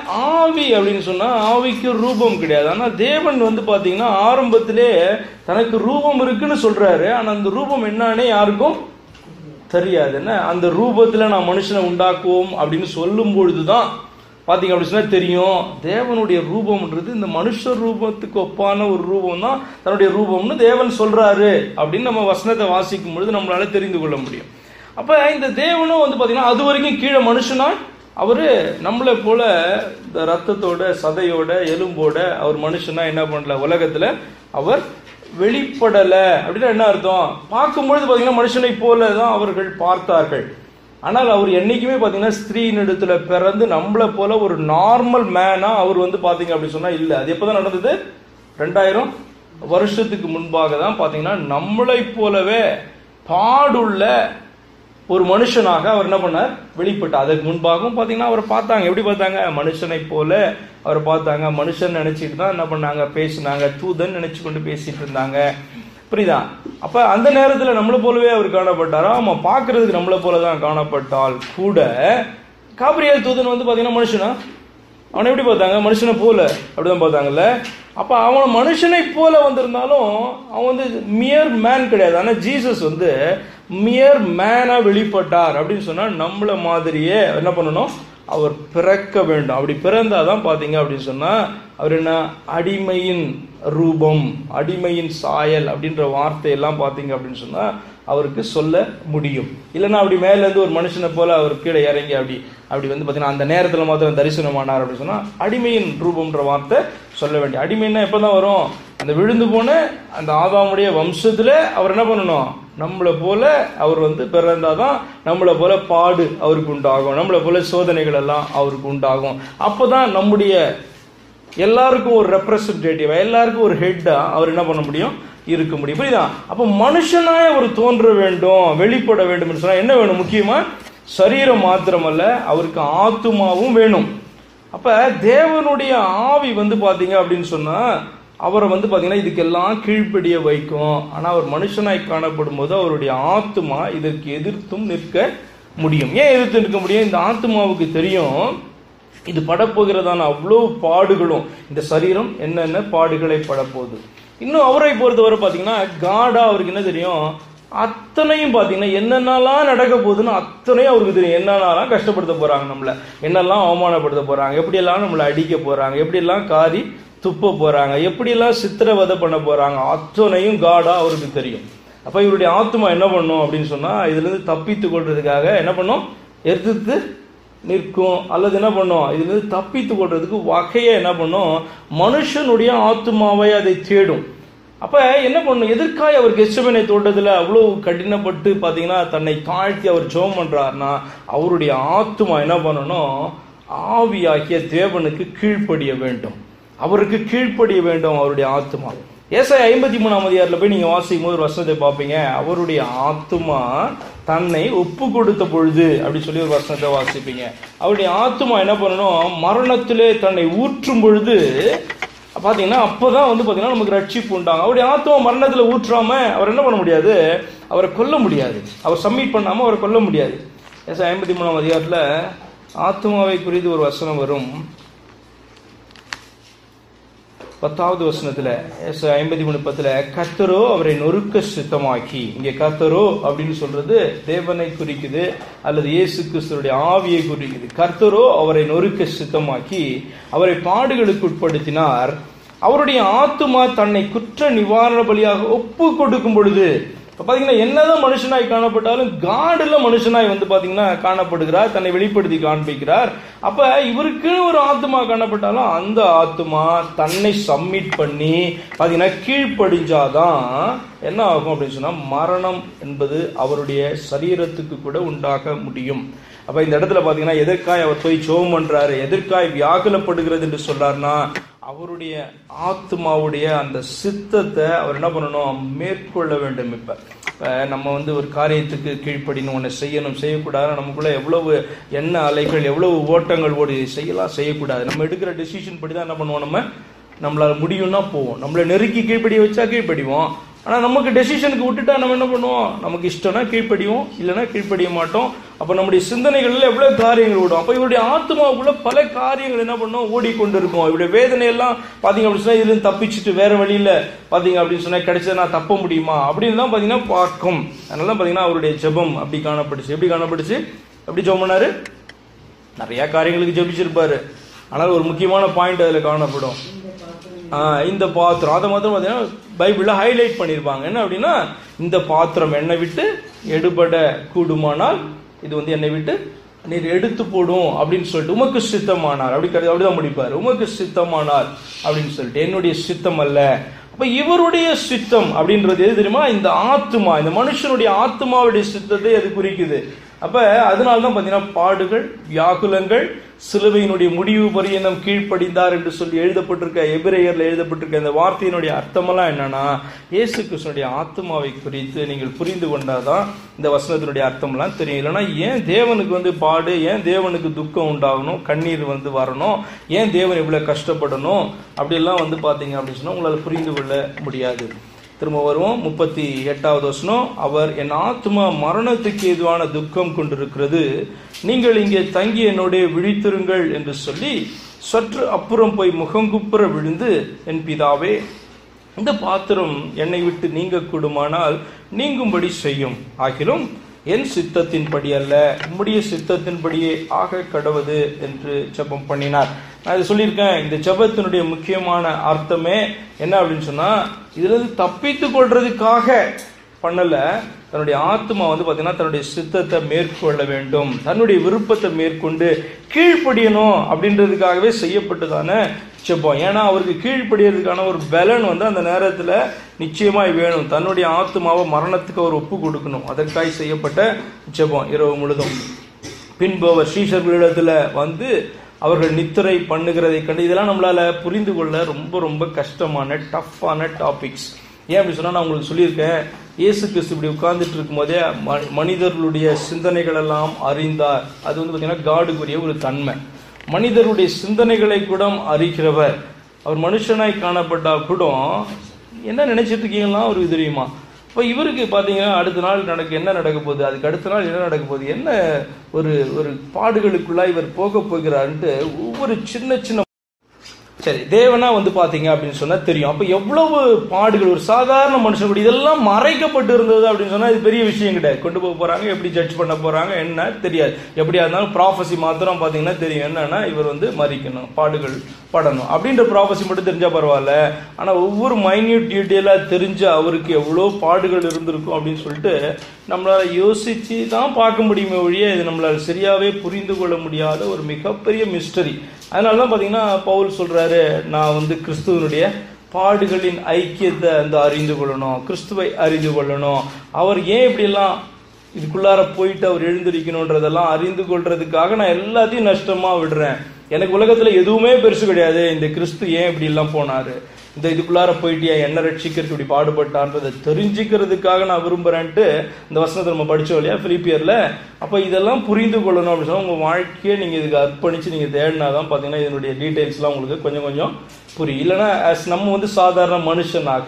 ஆவி அப்படின்னு சொன்னா ஆவிக்கு ரூபம் கிடையாது ஆனா தேவன் வந்து பாத்தீங்கன்னா ஆரம்பத்திலே தனக்கு ரூபம் இருக்குன்னு சொல்றாரு ஆனா அந்த ரூபம் என்னன்னே யாருக்கும் தெரியாது என்ன அந்த ரூபத்துல நான் மனுஷனை உண்டாக்குவோம் அப்படின்னு சொல்லும் பொழுதுதான் பாத்தீங்க அப்படி சொன்னா தெரியும் தேவனுடைய ரூபம்ன்றது இந்த மனுஷ ரூபத்துக்கு ஒப்பான ஒரு ரூபம் தான் தன்னுடைய ரூபம்னு தேவன் சொல்றாரு அப்படின்னு நம்ம வசனத்தை வாசிக்கும் பொழுது நம்மளால தெரிந்து கொள்ள முடியும் அப்ப இந்த தேவனும் வந்து பாத்தீங்கன்னா அது வரைக்கும் கீழே மனுஷனா அவரு நம்மளை போல இந்த ரத்தத்தோட சதையோட எலும்போட அவர் மனுஷனா என்ன பண்ணல உலகத்துல அவர் வெளிப்படல அப்படின்னா என்ன அர்த்தம் பார்க்கும்பொழுது பாத்தீங்கன்னா மனுஷனை போல தான் அவர்கள் பார்த்தார்கள் ஆனால் அவர் என்னைக்குமே பார்த்தீங்கன்னா ஸ்திரீனிடத்துல பிறந்து நம்மளை போல ஒரு நார்மல் மேனா அவர் வந்து பார்த்தீங்க அப்படி சொன்னா இல்லை அது எப்போதான் நடந்தது ரெண்டாயிரம் வருஷத்துக்கு முன்பாக தான் பார்த்தீங்கன்னா நம்மளை போலவே பாடுள்ள ஒரு மனுஷனாக அவர் என்ன பண்ணார் வெளிப்பட்டார் அதுக்கு முன்பாகவும் பார்த்தீங்கன்னா அவரை பார்த்தாங்க எப்படி பார்த்தாங்க மனுஷனை போல அவரை பார்த்தாங்க மனுஷன் நினைச்சிட்டு தான் என்ன பண்ணாங்க பேசினாங்க தூதன் நினைச்சு கொண்டு பேசிட்டு இருந்தாங்க புரியுதா அப்ப அந்த நேரத்துல நம்மளை போலவே அவர் காணப்பட்டாரா ஆமா பாக்குறதுக்கு நம்மளை போல தான் காணப்பட்டால் கூட காபிரியல் தூதன் வந்து பாத்தீங்கன்னா மனுஷனா அவனை எப்படி பார்த்தாங்க மனுஷனை போல அப்படிதான் பார்த்தாங்கல்ல அப்ப அவன் மனுஷனை போல வந்திருந்தாலும் அவன் வந்து மியர் மேன் கிடையாது ஆனா ஜீசஸ் வந்து மியர் மேனா வெளிப்பட்டார் அப்படின்னு சொன்னா நம்மள மாதிரியே என்ன பண்ணணும் அவர் பிறக்க வேண்டும் அப்படி பிறந்தாதான் பாத்தீங்க அப்படின்னு சொன்னா அவர் என்ன அடிமையின் ரூபம் அடிமையின் சாயல் அப்படின்ற வார்த்தையெல்லாம் பாத்தீங்க அப்படின்னு சொன்னா அவருக்கு சொல்ல முடியும் இல்லைன்னா அப்படி மேல இருந்து ஒரு மனுஷனை போல அவர் கீழே இறங்கி அப்படி அப்படி வந்து பாத்தீங்கன்னா அந்த நேரத்துல மாத்திரம் தரிசனமானார் அப்படின்னு சொன்னா அடிமையின் ரூபம்ன்ற வார்த்தை சொல்ல வேண்டிய அடிமைன்னா எப்பதான் வரும் அந்த விழுந்து போன அந்த ஆதாமுடைய வம்சத்துல அவர் என்ன பண்ணணும் நம்மளை போல அவர் வந்து பிறந்தாதான் நம்மளை போல பாடு அவருக்கு உண்டாகும் நம்மளை போல சோதனைகள் எல்லாம் அவருக்கு உண்டாகும் அப்பதான் நம்முடைய எல்லாருக்கும் ஒரு ரெப்ரசன்டேட்டிவ் எல்லாருக்கும் ஒரு ஹெட்டா அவர் என்ன பண்ண முடியும் இருக்க முடியும் புரியுதா அப்ப மனுஷனாய் அவர் தோன்ற வேண்டும் வெளிப்பட வேண்டும் சொன்னா என்ன வேணும் முக்கியமா சரீரம் மாத்திரமல்ல அவருக்கு ஆத்துமாவும் வேணும் அப்ப தேவனுடைய ஆவி வந்து பாத்தீங்க அப்படின்னு சொன்னா அவரை வந்து பாத்தீங்கன்னா இதுக்கெல்லாம் கீழ்ப்படிய வைக்கும் ஆனா அவர் மனுஷனாய் காணப்படும் போது அவருடைய ஆத்துமா இதற்கு எதிர்த்தும் நிற்க முடியும் ஏன் எதிர்த்து நிற்க முடியும் இந்த ஆத்துமாவுக்கு தெரியும் இது படப்போகிறதான அவ்வளோ பாடுகளும் இந்த சரீரம் என்னென்ன பாடுகளை படப்போகுது இன்னும் அவரை பொறுத்தவரை பார்த்தீங்கன்னா காடா அவருக்கு என்ன தெரியும் அத்தனையும் பார்த்தீங்கன்னா என்னென்னலாம் நடக்க போகுதுன்னு அத்தனையும் அவருக்கு தெரியும் என்னென்னலாம் கஷ்டப்படுத்த போறாங்க நம்மளை என்னெல்லாம் அவமானப்படுத்த போறாங்க எப்படியெல்லாம் நம்மளை அடிக்க போறாங்க எப்படியெல்லாம் காரி துப்ப போறாங்க எப்படியெல்லாம் சித்திரவதை பண்ண போறாங்க அத்தனையும் காடா அவருக்கு தெரியும் அப்ப இவருடைய ஆத்மா என்ன பண்ணும் அப்படின்னு சொன்னா இதுல இருந்து தப்பித்து கொள்றதுக்காக என்ன பண்ணும் எதிர்த்து நிற்கும் அல்லது என்ன பண்ணும் இதுல இருந்து தப்பித்து கொள்றதுக்கு வகையை என்ன பண்ணும் மனுஷனுடைய ஆத்மாவை அதை தேடும் அப்ப என்ன பண்ணும் எதற்காக அவர் கெஸ்டமனை தோட்டத்துல அவ்வளவு கடினப்பட்டு பாத்தீங்கன்னா தன்னை தாழ்த்தி அவர் ஜோம் பண்றாருன்னா அவருடைய ஆத்மா என்ன பண்ணணும் ஆவியாகிய தேவனுக்கு கீழ்ப்படிய வேண்டும் அவருக்கு கீழ்ப்படிய வேண்டும் அவருடைய ஆத்மா ஏசாய் ஐம்பத்தி மூணாம் அதிகாரத்தில் போய் நீங்க வாசிக்கும் போது ஒரு வசனத்தை பார்ப்பீங்க அவருடைய ஆத்மா தன்னை ஒப்பு கொடுத்த பொழுது அப்படி சொல்லி ஒரு வசனத்தை வாசிப்பீங்க அவருடைய ஆத்மா என்ன பண்ணணும் மரணத்திலே தன்னை ஊற்றும் பொழுது பாத்தீங்கன்னா அப்பதான் வந்து பாத்தீங்கன்னா நமக்கு ரட்சிப்பு உண்டாங்க அவருடைய ஆத்மா மரணத்துல ஊற்றாம அவர் என்ன பண்ண முடியாது அவரை கொல்ல முடியாது அவர் சப்மிட் பண்ணாம அவரை கொல்ல முடியாது ஏசாய் ஐம்பத்தி மூணாம் அதிகாரத்தில் ஆத்மாவை குறித்து ஒரு வசனம் வரும் பத்தாவது வசனத்துல ஐம்பத்தி மூணு பத்துல கத்தரோ அவரை நொறுக்க சித்தமாக்கி இங்க கத்தரோ அப்படின்னு சொல்றது தேவனை குறிக்குது அல்லது இயேசு கிறிஸ்துடைய ஆவியை குறிக்குது கர்த்தரோ அவரை நொறுக்க சித்தமாக்கி அவரை பாடுகளுக்கு உட்படுத்தினார் அவருடைய ஆத்துமா தன்னை குற்ற நிவாரண பலியாக ஒப்பு கொடுக்கும் பொழுது இப்ப பாத்தீங்கன்னா என்னதான் மனுஷனாய் காணப்பட்டாலும் காடுல மனுஷனாய் வந்து பாத்தீங்கன்னா காணப்படுகிறார் தன்னை வெளிப்படுத்தி காண்பிக்கிறார் அப்ப இவருக்கு ஒரு ஆத்மா காணப்பட்டாலும் அந்த ஆத்மா தன்னை சப்மிட் பண்ணி பாத்தீங்கன்னா கீழ்ப்படிஞ்சாதான் என்ன ஆகும் அப்படின்னு சொன்னா மரணம் என்பது அவருடைய சரீரத்துக்கு கூட உண்டாக முடியும் அப்ப இந்த இடத்துல பாத்தீங்கன்னா எதற்காய் அவர் போய் சோகம் பண்றாரு எதற்காய் வியாகுலப்படுகிறது என்று சொல்றாருன்னா அவருடைய ஆத்மாவுடைய அந்த சித்தத்தை அவர் என்ன பண்ணணும் மேற்கொள்ள வேண்டும் இப்ப இப்ப நம்ம வந்து ஒரு காரியத்துக்கு கீழ்ப்படின்னு ஒன்று செய்யணும் செய்யக்கூடாது நமக்குள்ள எவ்வளவு எண்ண அலைகள் எவ்வளவு ஓட்டங்கள் ஓடி செய்யலாம் செய்யக்கூடாது நம்ம எடுக்கிற டெசிஷன் படி தான் என்ன பண்ணுவோம் நம்ம நம்மளால முடியும்னா போவோம் நம்மளை நெருக்கி கீழ்ப்படிய வச்சா கீழ்ப்படிவோம் ஆனா நமக்கு டெசிஷனுக்கு விட்டுட்டா நம்ம என்ன பண்ணுவோம் நமக்கு இஷ்டம்னா கீழ்ப்படிவோம் இல்லைன்னா கீழ்ப்படிய மாட்டோம் அப்ப நம்முடைய சிந்தனைகள்ல எவ்வளவு காரியங்கள் விடும் அப்ப இவருடைய ஆத்மாவுக்குள்ள பல காரியங்கள் என்ன பண்ணும் ஓடிக்கொண்டு இருக்கும் இவருடைய வேதனை எல்லாம் பாத்தீங்க அப்படின்னு சொன்னா இதுல இருந்து தப்பிச்சுட்டு வேற வழியில பாத்தீங்க அப்படின்னு சொன்னா கிடைச்சா நான் தப்ப முடியுமா அப்படின்னு தான் பாத்தீங்கன்னா பார்க்கும் அதனால பாத்தீங்கன்னா அவருடைய ஜெபம் அப்படி காணப்பட்டுச்சு எப்படி காணப்பட்டுச்சு எப்படி ஜெபம் பண்ணாரு நிறைய காரியங்களுக்கு ஜெபிச்சிருப்பாரு ஆனால் ஒரு முக்கியமான பாயிண்ட் அதுல காணப்படும் ஆஹ் இந்த பாத்திரம் அதை மாத்திரம் பார்த்தீங்கன்னா பைபிளில் ஹைலைட் பண்ணியிருப்பாங்க என்ன அப்படின்னா இந்த பாத்திரம் என்னை விட்டு எடுபட கூடுமானால் இது வந்து என்னை விட்டு நீர் எடுத்து போடும் அப்படின்னு சொல்லிட்டு உமக்கு சித்தமானார் அப்படி கிடையாது அப்படிதான் முடிப்பார் உமக்கு சித்தமானார் அப்படின்னு சொல்லிட்டு என்னுடைய சித்தம் அல்ல அப்ப இவருடைய சித்தம் அப்படின்றது எது தெரியுமா இந்த ஆத்மா இந்த மனுஷனுடைய ஆத்மாவுடைய சித்தத்தை அது குறிக்குது அப்ப அதனால தான் பாத்தீங்கன்னா பாடுகள் வியாகுலங்கள் சிலுவையினுடைய முடிவு பரியந்தம் கீழ்ப்படிந்தார் என்று சொல்லி எழுதப்பட்டிருக்க எபிரேயர்ல எழுதப்பட்டிருக்க இந்த வார்த்தையினுடைய அர்த்தமெல்லாம் என்னன்னா இயேசு கிருஷ்ணனுடைய ஆத்மாவை குறித்து நீங்கள் புரிந்து கொண்டாதான் இந்த வசனத்தினுடைய அர்த்தம்லாம் தெரியும் இல்லைன்னா ஏன் தேவனுக்கு வந்து பாடு ஏன் தேவனுக்கு துக்கம் உண்டாகணும் கண்ணீர் வந்து வரணும் ஏன் தேவன் இவ்வளவு கஷ்டப்படணும் அப்படிலாம் வந்து பாத்தீங்க அப்படின்னு சொன்னா உங்களால புரிந்து கொள்ள முடியாது திரும்ப வருவோம் முப்பத்தி எட்டாவது வசனம் அவர் என் ஆத்மா மரணத்துக்கு ஏதுவான துக்கம் கொண்டிருக்கிறது நீங்கள் இங்கே தங்கி என்னோட விழித்திருங்கள் என்று சொல்லி சற்று அப்புறம் போய் முகங்குப்புற விழுந்து என் பிதாவே இந்த பாத்திரம் என்னை விட்டு நீங்க கூடுமானால் நீங்கும்படி செய்யும் ஆகிலும் என் சித்தத்தின்படி அல்ல உம்முடைய சித்தத்தின்படியே ஆக கடவுது என்று ஜெபம் பண்ணினார் நான் இதை சொல்லியிருக்கேன் இந்த ஜெபத்தினுடைய முக்கியமான அர்த்தமே என்ன அப்படின்னு சொன்னா இதுல இருந்து தப்பித்து கொள்றதுக்காக பண்ணல தன்னுடைய ஆத்மா வந்து பாத்தீங்கன்னா தன்னுடைய சித்தத்தை மேற்கொள்ள வேண்டும் தன்னுடைய விருப்பத்தை மேற்கொண்டு கீழ்ப்படியணும் அப்படின்றதுக்காகவே செய்யப்பட்டதான ஜெபம் ஏன்னா அவருக்கு கீழ்ப்படியறதுக்கான ஒரு பலன் வந்து அந்த நேரத்துல நிச்சயமாய் வேணும் தன்னுடைய ஆத்மாவை மரணத்துக்கு அவர் ஒப்பு கொடுக்கணும் அதற்காய் செய்யப்பட்ட ஜெபம் இரவு முழுதும் பின்பு அவர் ஸ்ரீசர்களிடத்துல வந்து அவர்கள் நித்திரை பண்ணுகிறதை கண்டு இதெல்லாம் நம்மளால புரிந்து கொள்ள ரொம்ப ரொம்ப கஷ்டமான டஃப்பான டாபிக்ஸ் ஏன் அப்படி சொன்னா நான் உங்களுக்கு சொல்லியிருக்கேன் இயேசு கிறிஸ்து இப்படி உட்கார்ந்துட்டு இருக்கும்போதே ம- மனிதர்களுடைய சிந்தனைகள் எல்லாம் அறிந்தார் அது வந்து பார்த்தீங்கன்னா காடுக்குரிய ஒரு தன்மை மனிதருடைய சிந்தனைகளை கூட அறிகிறவர் அவர் மனுஷனாய் காணப்பட்டா கூட என்ன நினைச்சிட்டு இருக்கீங்களா அவருக்கு தெரியுமா இப்போ இவருக்கு பார்த்தீங்கன்னா அடுத்த நாள் நடக்க என்ன நடக்க போகுது அதுக்கு அடுத்த நாள் என்ன நடக்க போகுது என்ன ஒரு ஒரு பாடுகளுக்குள்ளா இவர் போக போகிறாருன்ட்டு ஒவ்வொரு சின்ன சின்ன சரி தேவனா வந்து பாத்தீங்க அப்படின்னு சொன்னா தெரியும் அப்ப எவ்வளவு பாடுகள் ஒரு சாதாரண மனுஷன் கூட இதெல்லாம் மறைக்கப்பட்டு இருந்தது அப்படின்னு சொன்னா இது பெரிய விஷயம் கிடையாது கொண்டு போக போறாங்க எப்படி ஜட்ஜ் பண்ண போறாங்க என்ன தெரியாது எப்படியா இருந்தாலும் ப்ராஃபஸி மாத்திரம் பாத்தீங்கன்னா தெரியும் என்னன்னா இவர் வந்து மறிக்கணும் பாடுகள் படணும் அப்படின்ற ப்ராஃபஸி மட்டும் தெரிஞ்சா பரவாயில்ல ஆனா ஒவ்வொரு மைன்யூட் டீட்டெயிலா தெரிஞ்ச அவருக்கு எவ்வளவு பாடுகள் இருந்திருக்கும் அப்படின்னு சொல்லிட்டு நம்மளால யோசிச்சு தான் பார்க்க முடியுமே ஒழிய இது நம்மளால சரியாவே புரிந்து கொள்ள முடியாத ஒரு மிகப்பெரிய மிஸ்டரி அதனால தான் பார்த்தீங்கன்னா பவுல் சொல்றாரு நான் வந்து கிறிஸ்துவனுடைய பாடுகளின் ஐக்கியத்தை வந்து அறிந்து கொள்ளணும் கிறிஸ்துவை அறிந்து கொள்ளணும் அவர் ஏன் இப்படியெல்லாம் இதுக்குள்ளார போயிட்டு அவர் எழுந்திருக்கணுன்றதெல்லாம் அறிந்து கொள்றதுக்காக நான் எல்லாத்தையும் நஷ்டமா விடுறேன் எனக்கு உலகத்துல எதுவுமே பெருசு கிடையாது இந்த கிறிஸ்து ஏன் இப்படி எல்லாம் போனாரு இந்த இதுக்குள்ளார போயிட்டு ஏன் என்ன ரட்சிக்கிறதுக்கு இப்படி பாடுபட்டான்றதை தெரிஞ்சுக்கிறதுக்காக நான் விரும்புறேன்ட்டு இந்த வசனத்தை நம்ம படிச்சோம் இல்லையா பிலிப்பியர்ல அப்ப இதெல்லாம் புரிந்து கொள்ளணும் அப்படின்னு சொன்னா உங்க வாழ்க்கையை நீங்க இதுக்கு அர்ப்பணிச்சு நீங்க தேடினாதான் பாத்தீங்கன்னா இதனுடைய டீடைல்ஸ்லாம் உங்களுக்கு கொஞ்சம் கொஞ்சம் புரியும் இல்லைன்னா as நம்ம வந்து சாதாரண மனுஷனாக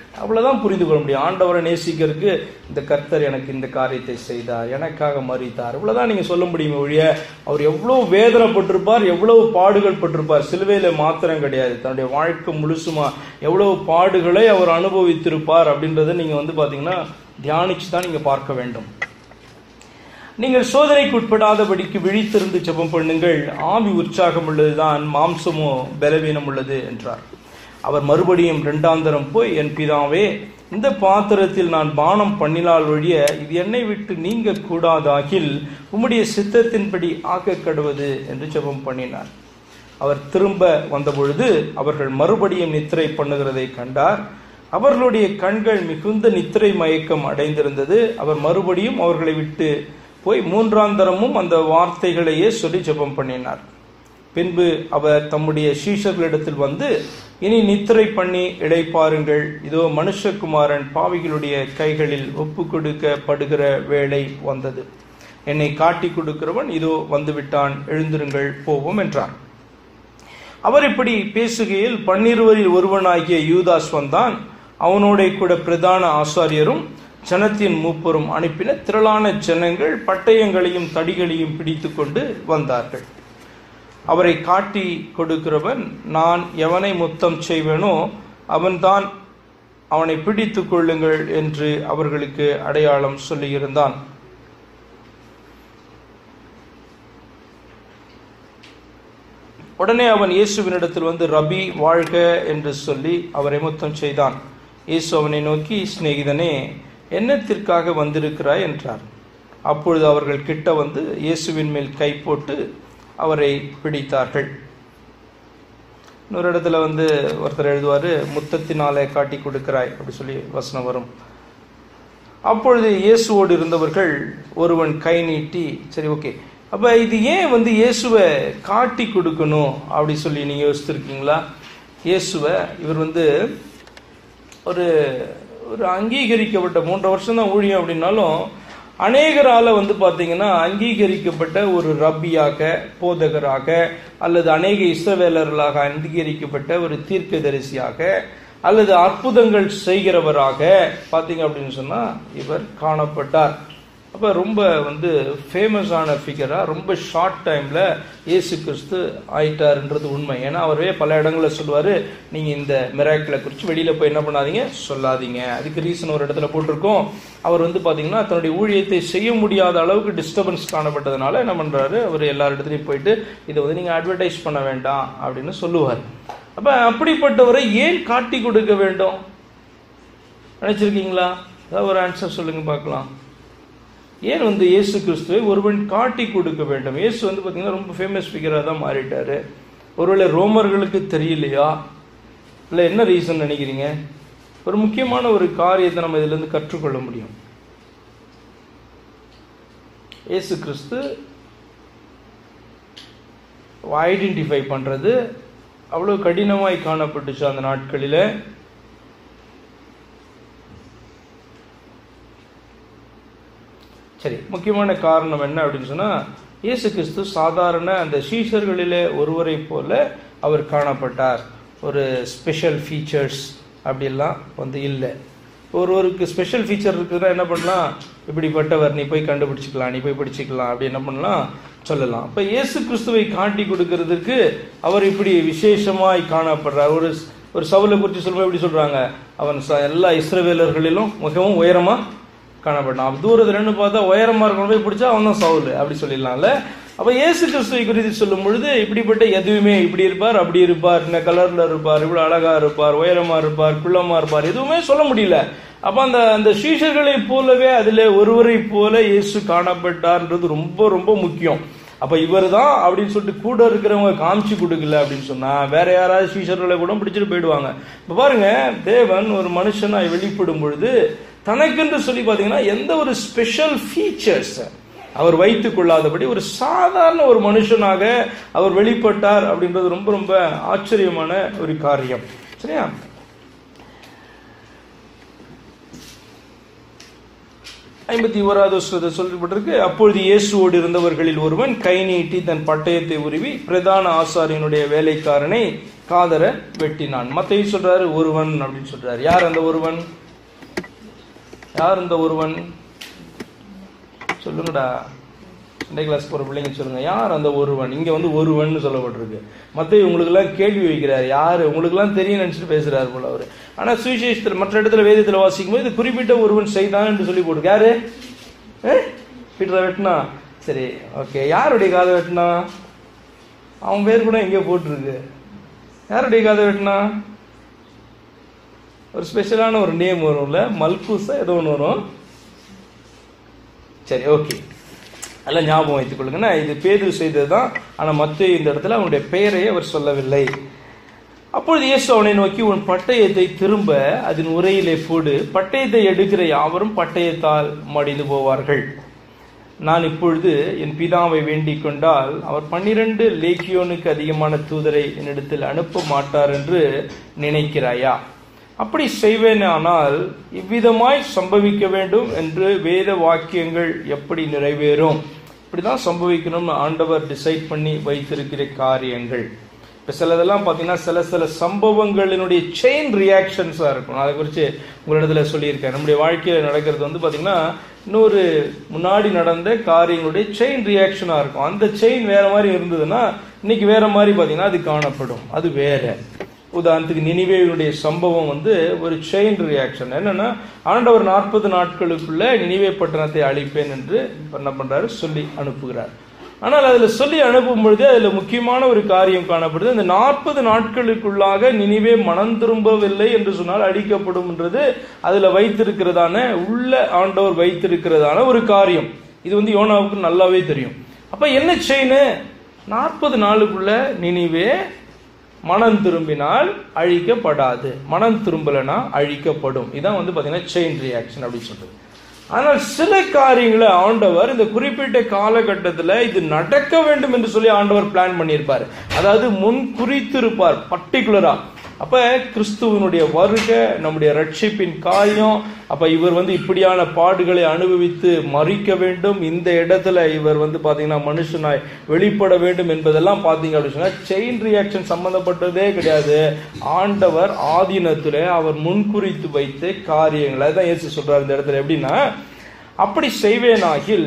அவ்வளவுதான் புரிந்து கொள்ள முடியும் ஆண்டவரை நேசிக்கிறதுக்கு இந்த கர்த்தர் எனக்கு இந்த காரியத்தை செய்தார் எனக்காக மறித்தார் இவ்வளவுதான் நீங்க சொல்ல முடியுமே ஒழிய அவர் எவ்வளவு வேதனைப்பட்டிருப்பார் எவ்வளவு பாடுகள் பட்டிருப்பார் சிலுவையில மாத்திரம் கிடையாது தன்னுடைய வாழ்க்கை முழுசுமா எவ்வளவு பாடுகளை அவர் அனுபவித்திருப்பார் அப்படின்றத நீங்க வந்து பாத்தீங்கன்னா தியானிச்சு தான் நீங்க பார்க்க வேண்டும் நீங்கள் சோதனைக்கு உட்படாதபடிக்கு விழித்திருந்து ஜெபம் பண்ணுங்கள் ஆவி உற்சாகம் உள்ளதுதான் மாம்சமோ பலவீனம் உள்ளது என்றார் அவர் மறுபடியும் இரண்டாந்தரம் போய் என் பிதாவே இந்த பாத்திரத்தில் நான் பானம் பண்ணினால் ஒழிய இது என்னை விட்டு நீங்க கூடாதாகில் உம்முடைய சித்தத்தின்படி ஆக்க கடுவது என்று ஜெபம் பண்ணினார் அவர் திரும்ப வந்தபொழுது அவர்கள் மறுபடியும் நித்திரை பண்ணுகிறதை கண்டார் அவர்களுடைய கண்கள் மிகுந்த நித்திரை மயக்கம் அடைந்திருந்தது அவர் மறுபடியும் அவர்களை விட்டு போய் மூன்றாந்தரமும் அந்த வார்த்தைகளையே சொல்லி ஜெபம் பண்ணினார் பின்பு அவர் தம்முடைய சீஷர்களிடத்தில் வந்து இனி நித்திரை பண்ணி இளைப்பாருங்கள் இதோ மனுஷகுமாரன் பாவிகளுடைய கைகளில் ஒப்பு கொடுக்கப்படுகிற வேளை வந்தது என்னை காட்டி கொடுக்கிறவன் இதோ வந்துவிட்டான் எழுந்திருங்கள் போவோம் என்றார் அவர் இப்படி பேசுகையில் பன்னிருவரில் ஒருவனாகிய யூதாஸ் வந்தான் அவனோட கூட பிரதான ஆசாரியரும் ஜனத்தின் மூப்பரும் அனுப்பின திரளான ஜனங்கள் பட்டயங்களையும் தடிகளையும் பிடித்து கொண்டு வந்தார்கள் அவரை காட்டி கொடுக்கிறவன் நான் எவனை முத்தம் செய்வேனோ அவன்தான் அவனை பிடித்து கொள்ளுங்கள் என்று அவர்களுக்கு அடையாளம் சொல்லியிருந்தான் உடனே அவன் இயேசுவினிடத்தில் வந்து ரபி வாழ்க என்று சொல்லி அவரை முத்தம் செய்தான் இயேசு அவனை நோக்கி சிநேகிதனே என்னத்திற்காக வந்திருக்கிறாய் என்றார் அப்பொழுது அவர்கள் கிட்ட வந்து இயேசுவின் மேல் கை போட்டு அவரை பிடித்தார்கள் இன்னொரு இடத்துல வந்து ஒருத்தர் எழுதுவார் முத்தத்தினாலே காட்டி கொடுக்கிறாய் அப்படி சொல்லி வசனம் வரும் அப்பொழுது இயேசுவோடு இருந்தவர்கள் ஒருவன் கை நீட்டி சரி ஓகே அப்ப இது ஏன் வந்து இயேசுவை காட்டி கொடுக்கணும் அப்படி சொல்லி நீங்க யோசித்திருக்கீங்களா இயேசுவை இவர் வந்து ஒரு ஒரு அங்கீகரிக்கப்பட்ட மூன்று வருஷம் தான் ஊழியம் அப்படின்னாலும் அநேகரால வந்து பார்த்தீங்கன்னா அங்கீகரிக்கப்பட்ட ஒரு ரப்பியாக போதகராக அல்லது அநேக இஸ்ரவேலர்களாக அங்கீகரிக்கப்பட்ட ஒரு தீர்க்கதரிசியாக அல்லது அற்புதங்கள் செய்கிறவராக பார்த்தீங்க அப்படின்னு சொன்னா இவர் காணப்பட்டார் அப்போ ரொம்ப வந்து ஃபேமஸான ஃபிகராக ரொம்ப ஷார்ட் டைமில் இயேசு கிறிஸ்து ஆயிட்டாருன்றது உண்மை ஏன்னா அவரே பல இடங்களில் சொல்லுவார் நீங்கள் இந்த மிராக்கிளை குறித்து வெளியில் போய் என்ன பண்ணாதீங்க சொல்லாதீங்க அதுக்கு ரீசன் ஒரு இடத்துல போட்டிருக்கோம் அவர் வந்து பார்த்தீங்கன்னா தன்னுடைய ஊழியத்தை செய்ய முடியாத அளவுக்கு டிஸ்டர்பன்ஸ் காணப்பட்டதுனால என்ன பண்ணுறாரு அவர் எல்லா இடத்துலையும் போயிட்டு இதை வந்து நீங்கள் அட்வர்டைஸ் பண்ண வேண்டாம் அப்படின்னு சொல்லுவார் அப்போ அப்படிப்பட்டவரை ஏன் காட்டி கொடுக்க வேண்டும் நினச்சிருக்கீங்களா ஏதாவது ஒரு ஆன்சர் சொல்லுங்க பார்க்கலாம் ஏன் வந்து இயேசு கிறிஸ்துவை ஒருவன் காட்டி கொடுக்க வேண்டும் இயேசு வந்து பார்த்தீங்கன்னா ரொம்ப ஃபேமஸ் ஃபிகராக தான் மாறிட்டாரு ஒருவேளை ரோமர்களுக்கு தெரியலையா இல்லை என்ன ரீசன் நினைக்கிறீங்க ஒரு முக்கியமான ஒரு காரியத்தை நம்ம இதிலிருந்து கற்றுக்கொள்ள முடியும் இயேசு கிறிஸ்து ஐடென்டிஃபை பண்ணுறது அவ்வளோ கடினமாய் காணப்பட்டுச்சு அந்த நாட்களில் சரி முக்கியமான காரணம் என்ன அப்படின்னு சொன்னா இயேசு கிறிஸ்து சாதாரண அந்த சீஷர்களிலே ஒருவரை போல அவர் காணப்பட்டார் ஒரு ஸ்பெஷல் ஃபீச்சர்ஸ் அப்படிலாம் வந்து இல்லை ஒருவருக்கு ஸ்பெஷல் ஃபீச்சர் இருக்குதுன்னா என்ன பண்ணலாம் இப்படிப்பட்டவர் நீ போய் கண்டுபிடிச்சிக்கலாம் நீ போய் படிச்சுக்கலாம் அப்படி என்ன பண்ணலாம் சொல்லலாம் இப்போ இயேசு கிறிஸ்துவை காட்டி கொடுக்கறதுக்கு அவர் இப்படி விசேஷமாய் காணப்படுறார் ஒரு ஒரு சவுலை குறித்து சொல்லும்போது எப்படி சொல்றாங்க அவன் ச- எல்லா இஸ்ரவேலர்களிலும் மிகவும் உயரமா காணப்பட்டான் தூரத்துல இருந்து பார்த்தா உயரமா இருக்கணும் போய் பிடிச்சா அவன் தான் சவுல் அப்படி சொல்லிடலாம்ல அப்ப இயேசு கிறிஸ்துவை குறித்து சொல்லும் பொழுது இப்படிப்பட்ட எதுவுமே இப்படி இருப்பார் அப்படி இருப்பார் இந்த கலர்ல இருப்பார் இவ்வளவு அழகா இருப்பார் உயரமா இருப்பார் குள்ளமா இருப்பார் எதுவுமே சொல்ல முடியல அப்ப அந்த அந்த சீஷர்களை போலவே அதுல ஒருவரை போல இயேசு காணப்பட்டார்ன்றது ரொம்ப ரொம்ப முக்கியம் அப்ப இவர் தான் அப்படின்னு சொல்லிட்டு கூட இருக்கிறவங்க காமிச்சு கொடுக்கல அப்படின்னு சொன்னா வேற யாராவது சீஷர்களை கூட பிடிச்சிட்டு போயிடுவாங்க இப்ப பாருங்க தேவன் ஒரு மனுஷனாய் வெளிப்படும் பொழுது தனக்கென்று சொல்லி பாத்தீங்கன்னா எந்த ஒரு ஸ்பெஷல் ஃபீச்சர்ஸ் அவர் வைத்துக் கொள்ளாதபடி ஒரு சாதாரண ஒரு மனுஷனாக அவர் வெளிப்பட்டார் அப்படின்றது ரொம்ப ரொம்ப ஆச்சரியமான ஒரு காரியம் சரியா ஐம்பத்தி ஓராவது வருஷத்தை சொல்லப்பட்டிருக்கு அப்பொழுது இயேசுவோடு இருந்தவர்களில் ஒருவன் கை நீட்டி தன் பட்டயத்தை உருவி பிரதான ஆசாரியனுடைய வேலைக்காரனை காதரை வெட்டினான் மத்தையும் சொல்றாரு ஒருவன் அப்படின்னு சொல்றாரு யார் அந்த ஒருவன் யார் இந்த ஒருவன் சொல்லுங்கடா சண்டே கிளாஸ் போற பிள்ளைங்க சொல்லுங்க யார் அந்த ஒருவன் இங்க வந்து ஒருவன் சொல்லப்பட்டிருக்கு மத்த உங்களுக்கு எல்லாம் கேள்வி வைக்கிறார் யாரு உங்களுக்கு எல்லாம் தெரியும் நினைச்சிட்டு பேசுறாரு போல அவரு ஆனா சுவிசேஷத்துல மற்ற இடத்துல வேதத்துல வாசிக்கும் போது இது குறிப்பிட்ட ஒருவன் செய்தான் என்று சொல்லி போட்டு யாரு பீட்டரை வெட்டினா சரி ஓகே யாருடைய காதை வெட்டினா அவன் பேர் கூட எங்கேயோ போட்டிருக்கு யாருடைய காதை வெட்டினா ஒரு ஸ்பெஷலான ஒரு நேம் வரும்ல மல்கூஸா ஏதோ ஒன்று வரும் சரி ஓகே எல்லாம் ஞாபகம் வைத்துக் கொள்ளுங்கன்னா இது பேரு செய்தது தான் ஆனால் மற்ற இந்த இடத்துல அவனுடைய பெயரை அவர் சொல்லவில்லை அப்பொழுது இயேசு அவனை நோக்கி உன் பட்டயத்தை திரும்ப அதன் உரையிலே போடு பட்டயத்தை எடுக்கிற யாவரும் பட்டயத்தால் மடிந்து போவார்கள் நான் இப்பொழுது என் பிதாவை வேண்டிக் கொண்டால் அவர் பன்னிரண்டு லேக்கியோனுக்கு அதிகமான தூதரை என்னிடத்தில் அனுப்ப மாட்டார் என்று நினைக்கிறாயா அப்படி செய்வேனானால் இவ்விதமாய் சம்பவிக்க வேண்டும் என்று வேத வாக்கியங்கள் எப்படி நிறைவேறும் இப்படிதான் சம்பவிக்கணும்னு ஆண்டவர் டிசைட் பண்ணி வைத்திருக்கிற காரியங்கள் இப்போ சிலதெல்லாம் பார்த்தீங்கன்னா சில சில சம்பவங்களினுடைய செயின் ரியாக்ஷன்ஸாக இருக்கும் அதை குறித்து உங்களிடத்துல சொல்லியிருக்கேன் நம்முடைய வாழ்க்கையில் நடக்கிறது வந்து பார்த்தீங்கன்னா இன்னொரு முன்னாடி நடந்த காரியங்களுடைய செயின் ரியாக்ஷனாக இருக்கும் அந்த செயின் வேற மாதிரி இருந்ததுன்னா இன்னைக்கு வேற மாதிரி பார்த்தீங்கன்னா அது காணப்படும் அது வேற உதாரணத்துக்கு நினிவேனுடைய சம்பவம் வந்து ஒரு செயின் ரியாக்ஷன் என்னன்னா ஆண்டவர் நாற்பது நாட்களுக்குள்ள நினிவே பட்டணத்தை அழிப்பேன் என்று என்ன பண்றாரு சொல்லி அனுப்புகிறார் ஆனால் அதில் சொல்லி அனுப்பும் பொழுது அதில் முக்கியமான ஒரு காரியம் காணப்படுது இந்த நாற்பது நாட்களுக்குள்ளாக நினைவே மனம் திரும்பவில்லை என்று சொன்னால் அடிக்கப்படும்ன்றது அதில் வைத்திருக்கிறதான உள்ள ஆண்டவர் வைத்திருக்கிறதான ஒரு காரியம் இது வந்து யோனாவுக்கு நல்லாவே தெரியும் அப்ப என்ன செய்யணும் நாற்பது நாளுக்குள்ள நினைவே மனம் திரும்பினால் அழிக்கப்படாது மனம் திரும்பலைன்னா அழிக்கப்படும் இதான் வந்து பார்த்தீங்கன்னா செயின் ரியாக்ஷன் அப்படின்னு சொல்றது ஆனால் சில காரியங்களை ஆண்டவர் இந்த குறிப்பிட்ட காலகட்டத்தில் இது நடக்க வேண்டும் என்று சொல்லி ஆண்டவர் பிளான் பண்ணியிருப்பார் அதாவது முன் குறித்திருப்பார் பர்டிகுலரா அப்ப கிறிஸ்துவனுடைய வருகை நம்முடைய ரட்சிப்பின் காரியம் அப்ப இவர் வந்து இப்படியான பாடுகளை அனுபவித்து மறிக்க வேண்டும் இந்த இடத்துல இவர் வந்து பாத்தீங்கன்னா மனுஷனாய் வெளிப்பட வேண்டும் என்பதெல்லாம் பாத்தீங்க அப்படின்னு சொன்னா செயின் ரியாக்ஷன் சம்பந்தப்பட்டதே கிடையாது ஆண்டவர் ஆதீனத்துல அவர் முன்குறித்து வைத்த காரியங்களை தான் இயேசு சொல்றாரு இந்த இடத்துல எப்படின்னா அப்படி செய்வேனாகில்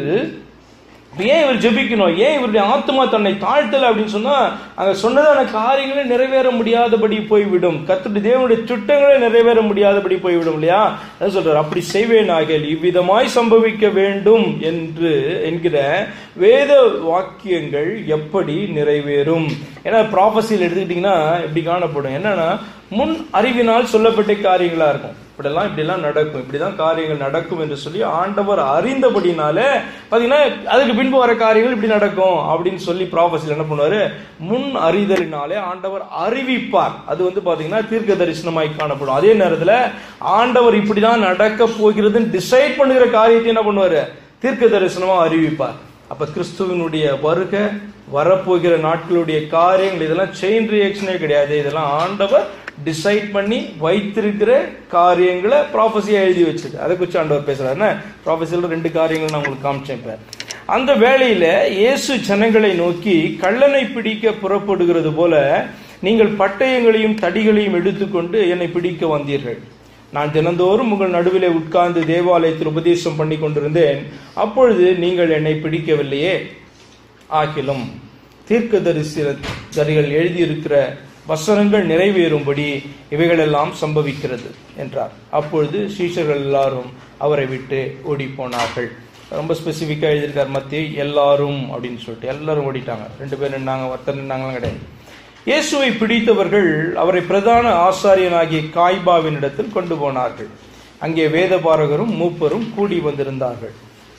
ஏன் இவர் ஜெபிக்கணும் ஏன் இவருடைய ஆத்மா தன்னை தாழ்த்தல அப்படின்னு சொன்னா அங்க சொன்னதான காரியங்களே நிறைவேற முடியாதபடி போய்விடும் கத்துட்டு தேவனுடைய திட்டங்களே நிறைவேற முடியாதபடி போய்விடும் இல்லையா அதான் சொல்றாரு அப்படி செய்வேனாகில் இவ்விதமாய் சம்பவிக்க வேண்டும் என்று என்கிற வேத வாக்கியங்கள் எப்படி நிறைவேறும் ஏன்னா ப்ராபஸியில் எடுத்துக்கிட்டீங்கன்னா எப்படி காணப்படும் என்னன்னா முன் அறிவினால் சொல்லப்பட்ட காரியங்களா இருக்கும் இப்படிலாம் இப்படிலாம் நடக்கும் இப்படிதான் காரியங்கள் நடக்கும் என்று சொல்லி ஆண்டவர் அறிந்தபடினாலே பாத்தீங்கன்னா அதுக்கு பின்பு வர காரியங்கள் இப்படி நடக்கும் அப்படின்னு சொல்லி ப்ராபஸில் என்ன பண்ணுவாரு முன் அறிதலினாலே ஆண்டவர் அறிவிப்பார் அது வந்து பாத்தீங்கன்னா தீர்க்க தரிசனமாய் காணப்படும் அதே நேரத்துல ஆண்டவர் இப்படிதான் நடக்க போகிறதுன்னு டிசைட் பண்ணுகிற காரியத்தை என்ன பண்ணுவாரு தீர்க்க தரிசனமா அறிவிப்பார் அப்ப கிறிஸ்துவனுடைய வருகை வரப்போகிற நாட்களுடைய காரியங்கள் இதெல்லாம் செயின் ரியாக்ஷனே கிடையாது இதெல்லாம் ஆண்டவர் டிசைட் பண்ணி வைத்திருக்கிற காரியங்களை ப்ராஃபஸியா எழுதி வச்சிருக்கு அதை குறித்து ஆண்டவர் பேசுறாரு ப்ராஃபஸியில் ரெண்டு காரியங்கள் நான் உங்களுக்கு காமிச்சேன் இப்ப அந்த வேளையில இயேசு ஜனங்களை நோக்கி கள்ளனை பிடிக்க புறப்படுகிறது போல நீங்கள் பட்டயங்களையும் தடிகளையும் எடுத்துக்கொண்டு என்னை பிடிக்க வந்தீர்கள் நான் தினந்தோறும் உங்கள் நடுவிலே உட்கார்ந்து தேவாலயத்தில் உபதேசம் பண்ணி கொண்டிருந்தேன் அப்பொழுது நீங்கள் என்னை பிடிக்கவில்லையே ஆகிலும் தீர்க்க தரிசிகள் எழுதியிருக்கிற வசனங்கள் நிறைவேறும்படி இவைகளெல்லாம் சம்பவிக்கிறது என்றார் அப்பொழுது சீஷர்கள் எல்லாரும் அவரை விட்டு ஓடி போனார்கள் ரொம்ப ஸ்பெசிஃபிக்காக எழுதியிருக்கார் மத்திய எல்லாரும் அப்படின்னு சொல்லிட்டு எல்லாரும் ஓடிட்டாங்க ரெண்டு பேர் நின்னாங்க ஒருத்தர் நின்னாங்களாம் கிடையாது இயேசுவை பிடித்தவர்கள் அவரை பிரதான ஆசாரியனாகிய காய்பாவின் இடத்தில் கொண்டு போனார்கள் அங்கே வேதபாரகரும் மூப்பரும் கூடி வந்திருந்தார்கள்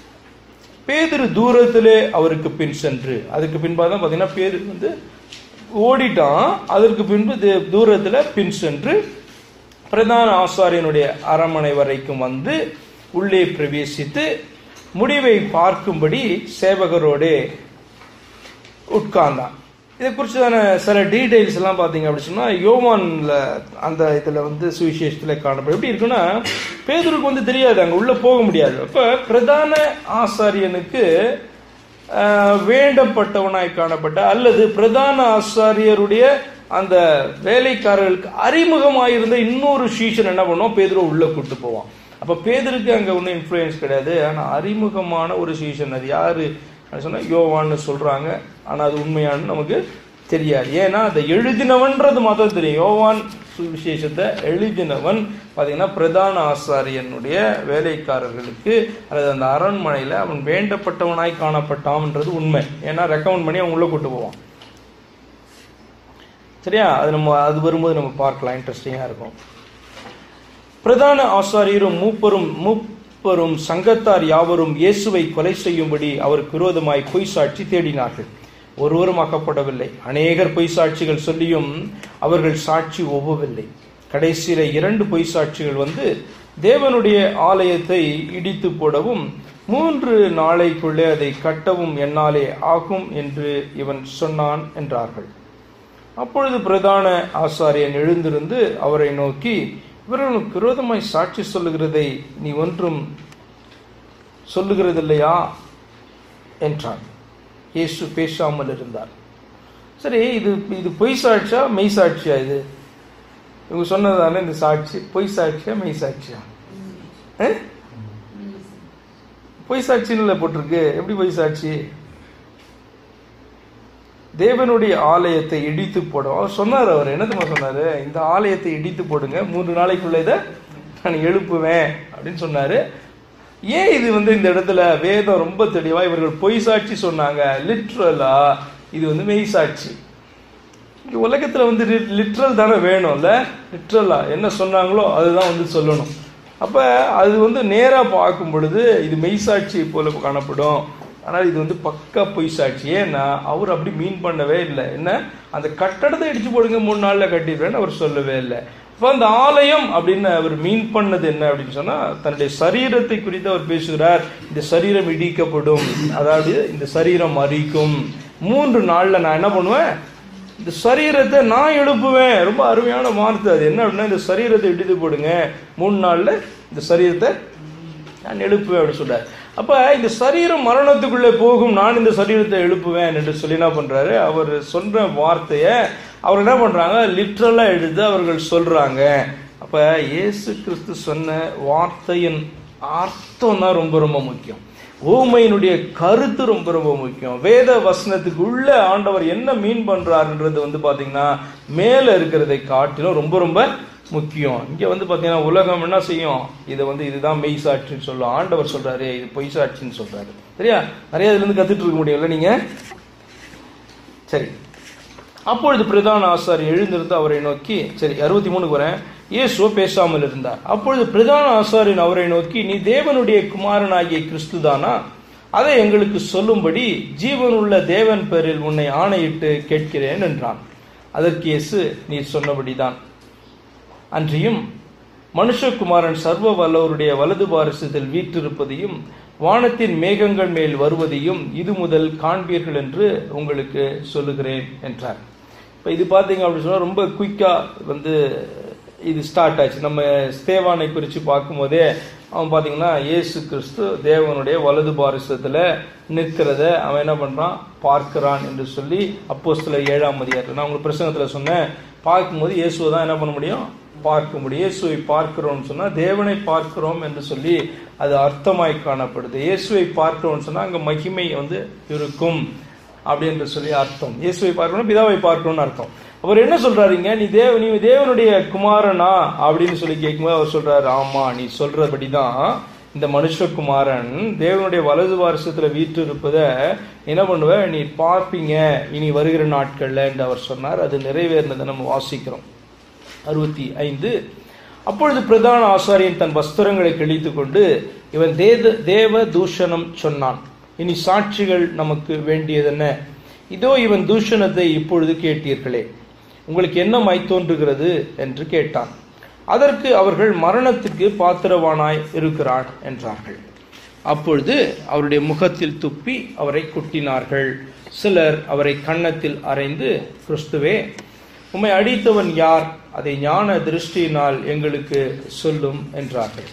பேதிரு தூரத்திலே அவருக்கு பின் சென்று அதுக்கு பின்பாக தான் பார்த்தீங்கன்னா பேரு வந்து ஓடிட்டான் அதற்கு பின்பு தூரத்தில் பின் சென்று பிரதான ஆசாரியனுடைய அரமனை வரைக்கும் வந்து உள்ளே பிரவேசித்து முடிவை பார்க்கும்படி சேவகரோடே உட்கார்ந்தான் இதை குறிச்சதான சில டீடைல்ஸ் எல்லாம் பார்த்தீங்க அப்படின்னு சொன்னால் யோவான்ல அந்த இதில் வந்து சுவிசேஷத்தில் காணப்படும் எப்படி இருக்குன்னா பேதருக்கு வந்து தெரியாது அங்கே உள்ளே போக முடியாது அப்போ பிரதான ஆசாரியனுக்கு வேண்டப்பட்டவனாய் காணப்பட்ட அல்லது பிரதான ஆசாரியருடைய அந்த வேலைக்காரர்களுக்கு அறிமுகமாயிருந்த இன்னொரு சீஷன் என்ன பண்ணுவோம் பேதுருவை உள்ள கூட்டு போவான் அப்ப பேதருக்கு அங்க ஒன்றும் இன்ஃப்ளூயன்ஸ் கிடையாது ஆனா அறிமுகமான ஒரு சீசன் அது யாரு அப்படின்னு சொன்னா யோவான்னு சொல்றாங்க ஆனா அது உண்மையானு நமக்கு தெரியாது ஏன்னா அதை எழுதினவன்றது மாத்திரம் தெரியும் யோவான் சுவிசேஷத்தை எழுதினவன் பாத்தீங்கன்னா பிரதான ஆசாரியனுடைய வேலைக்காரர்களுக்கு அல்லது அந்த அரண்மனையில அவன் வேண்டப்பட்டவனாய் காணப்பட்டான்ன்றது உண்மை ஏன்னா ரெக்கமெண்ட் பண்ணி அவன் உள்ள கூட்டு போவான் சரியா அது நம்ம அது வரும்போது நம்ம பார்க்கலாம் இன்ட்ரெஸ்டிங்கா இருக்கும் பிரதான ஆசாரியரும் மூப்பரும் மூப்பரும் சங்கத்தார் யாவரும் இயேசுவை கொலை செய்யும்படி அவருக்கு விரோதமாய் பொய் சாட்சி தேடினார்கள் ஒருவரும் ஆக்கப்படவில்லை அநேகர் பொய் சாட்சிகள் சொல்லியும் அவர்கள் சாட்சி ஒவ்வவில்லை கடைசியில இரண்டு பொய் சாட்சிகள் வந்து தேவனுடைய ஆலயத்தை இடித்து போடவும் மூன்று நாளைக்குள்ளே அதை கட்டவும் என்னாலே ஆகும் என்று இவன் சொன்னான் என்றார்கள் அப்பொழுது பிரதான ஆசாரியன் எழுந்திருந்து அவரை நோக்கி இவர்களுக்கு விரோதமாய் சாட்சி சொல்லுகிறதை நீ ஒன்றும் சொல்லுகிறதில்லையா என்றான் இயேசு பேசாமல் இருந்தார் சரி இது இது பொய் சாட்சியா மெய் சாட்சியா இது இவங்க சொன்னதானே இந்த சாட்சி பொய் சாட்சியா மெய் சாட்சியா அஹ்? பொய் சாட்சின்னு போட்டிருக்கு எப்படி பொய் சாட்சி தேவனுடைய ஆலயத்தை இடித்து போடும் அவர் சொன்னார் அவர் என்ன தெரியுமா சொன்னாரு இந்த ஆலயத்தை இடித்து போடுங்க மூன்று நாளைக்குள்ள இதை நான் எழுப்புவேன் அப்படின்னு சொன்னாரு ஏன் இது வந்து இந்த இடத்துல வேதம் ரொம்ப தெளிவா இவர்கள் பொய் சாட்சி சொன்னாங்க லிட்ரலா இது வந்து மெய் சாட்சி இங்க உலகத்துல வந்து லிட்ரல் தானே வேணும்ல லிட்ரலா என்ன சொன்னாங்களோ அதுதான் வந்து சொல்லணும் அப்ப அது வந்து நேரா பார்க்கும் பொழுது இது மெய் சாட்சி போல காணப்படும் ஆனால் இது வந்து பக்கா பொய் சாட்சி ஏன்னா அவர் அப்படி மீன் பண்ணவே இல்லை என்ன அந்த கட்டடத்தை இடிச்சு போடுங்க மூணு நாள்ல கட்டிடுவேன்னு அவர் சொல்லவே இல்லை இப்போ அந்த ஆலயம் அப்படின்னு அவர் மீன் பண்ணது என்ன அப்படின்னு சொன்னா தன்னுடைய சரீரத்தை குறித்து அவர் பேசுகிறார் இந்த சரீரம் இடிக்கப்படும் அதாவது இந்த சரீரம் அரிக்கும் மூன்று நாள்ல நான் என்ன பண்ணுவேன் இந்த சரீரத்தை நான் எழுப்புவேன் ரொம்ப அருமையான வார்த்தை அது என்ன அப்படின்னா இந்த சரீரத்தை இடித்து போடுங்க மூணு நாள்ல இந்த சரீரத்தை நான் எழுப்புவேன் அப்படின்னு சொல்றாரு அப்ப இந்த சரீரம் மரணத்துக்குள்ளே போகும் நான் இந்த சரீரத்தை எழுப்புவேன் என்று சொல்லி என்ன பண்றாரு அவர் சொல்ற வார்த்தைய அவர் என்ன பண்றாங்க லிட்ரலா எடுத்து அவர்கள் சொல்றாங்க அப்ப இயேசு கிறிஸ்து சொன்ன வார்த்தையின் அர்த்தம் தான் ரொம்ப ரொம்ப முக்கியம் ஊமையினுடைய கருத்து ரொம்ப ரொம்ப முக்கியம் வேத வசனத்துக்கு உள்ள ஆண்டவர் என்ன மீன் பண்றாருன்றது வந்து பாத்தீங்கன்னா மேல இருக்கிறதை காட்டிலும் ரொம்ப ரொம்ப முக்கியம் இங்க வந்து பாத்தீங்கன்னா உலகம் என்ன செய்யும் இதை வந்து இதுதான் மெய் சாட்சின்னு சொல்லும் ஆண்டவர் சொல்றாரு இது பொய் சாட்சின்னு சொல்றாரு சரியா நிறைய இதுல இருந்து கத்துட்டு இருக்க முடியும்ல நீங்க சரி அப்பொழுது பிரதான ஆசாரி எழுந்திருந்து அவரை நோக்கி சரி அறுபத்தி மூணுக்கு வரேன் இயேசு பேசாமல் இருந்தார் அப்பொழுது பிரதான ஆசாரியன் அவரை நோக்கி நீ தேவனுடைய குமாரனாகிய கிறிஸ்துதானா அதை எங்களுக்கு சொல்லும்படி ஜீவனுள்ள தேவன் பேரில் உன்னை ஆணையிட்டு கேட்கிறேன் என்றான் அதற்கு இயேசு நீ சொன்னபடிதான் அன்றியும் மனுஷகுமாரன் சர்வ வல்லவருடைய வலது பாரசத்தில் வீற்றிருப்பதையும் வானத்தின் மேகங்கள் மேல் வருவதையும் இது முதல் காண்பீர்கள் என்று உங்களுக்கு சொல்லுகிறேன் என்றார் இப்போ இது பார்த்தீங்க அப்படின்னு சொன்னால் ரொம்ப குயிக்காக வந்து இது ஸ்டார்ட் ஆச்சு நம்ம ஸ்தேவானை குறித்து பார்க்கும்போதே அவன் பார்த்தீங்கன்னா இயேசு கிறிஸ்து தேவனுடைய வலது பாரிசத்தில் நிற்கிறத அவன் என்ன பண்ணுறான் பார்க்கிறான் என்று சொல்லி அப்போ சில ஏழாம் அதிகாரத்தில் நான் உங்களுக்கு பிரசங்கத்தில் சொன்னேன் பார்க்கும்போது இயேசுவை தான் என்ன பண்ண முடியும் பார்க்க முடியும் இயேசுவை பார்க்கிறோம்னு சொன்னா தேவனை பார்க்கிறோம் என்று சொல்லி அது அர்த்தமாய் காணப்படுது இயேசுவை பார்க்கிறோம்னு சொன்னா அங்க மகிமை வந்து இருக்கும் அப்படின்னு சொல்லி அர்த்தம் இயேசுவை பார்க்கணும் பிதாவை பார்க்கணும்னு அர்த்தம் அவர் என்ன சொல்றாருங்க நீ தேவ நீ தேவனுடைய குமாரனா அப்படின்னு சொல்லி கேட்கும்போது அவர் சொல்றாரு ஆமா நீ சொல்றபடிதான் இந்த மனுஷகுமாரன் தேவனுடைய வலது வருஷத்துல வீட்டு இருப்பத என்ன பண்ணுவ நீ பார்ப்பீங்க இனி வருகிற நாட்கள்ல என்று அவர் சொன்னார் அது நிறைவேறினதை நம்ம வாசிக்கிறோம் அறுபத்தி ஐந்து அப்பொழுது பிரதான ஆசாரியன் தன் வஸ்திரங்களை கிழித்து கொண்டு இவன் தேத தேவ தூஷணம் சொன்னான் இனி சாட்சிகள் நமக்கு வேண்டியதென்ன இதோ இவன் தூஷணத்தை இப்பொழுது கேட்டீர்களே உங்களுக்கு என்ன மை தோன்றுகிறது என்று கேட்டான் அதற்கு அவர்கள் மரணத்துக்கு பாத்திரவானாய் இருக்கிறான் என்றார்கள் அப்பொழுது அவருடைய முகத்தில் துப்பி அவரை குட்டினார்கள் சிலர் அவரை கன்னத்தில் அறைந்து கிறிஸ்துவே உம்மை அடித்தவன் யார் அதை ஞான திருஷ்டியினால் எங்களுக்கு சொல்லும் என்றார்கள்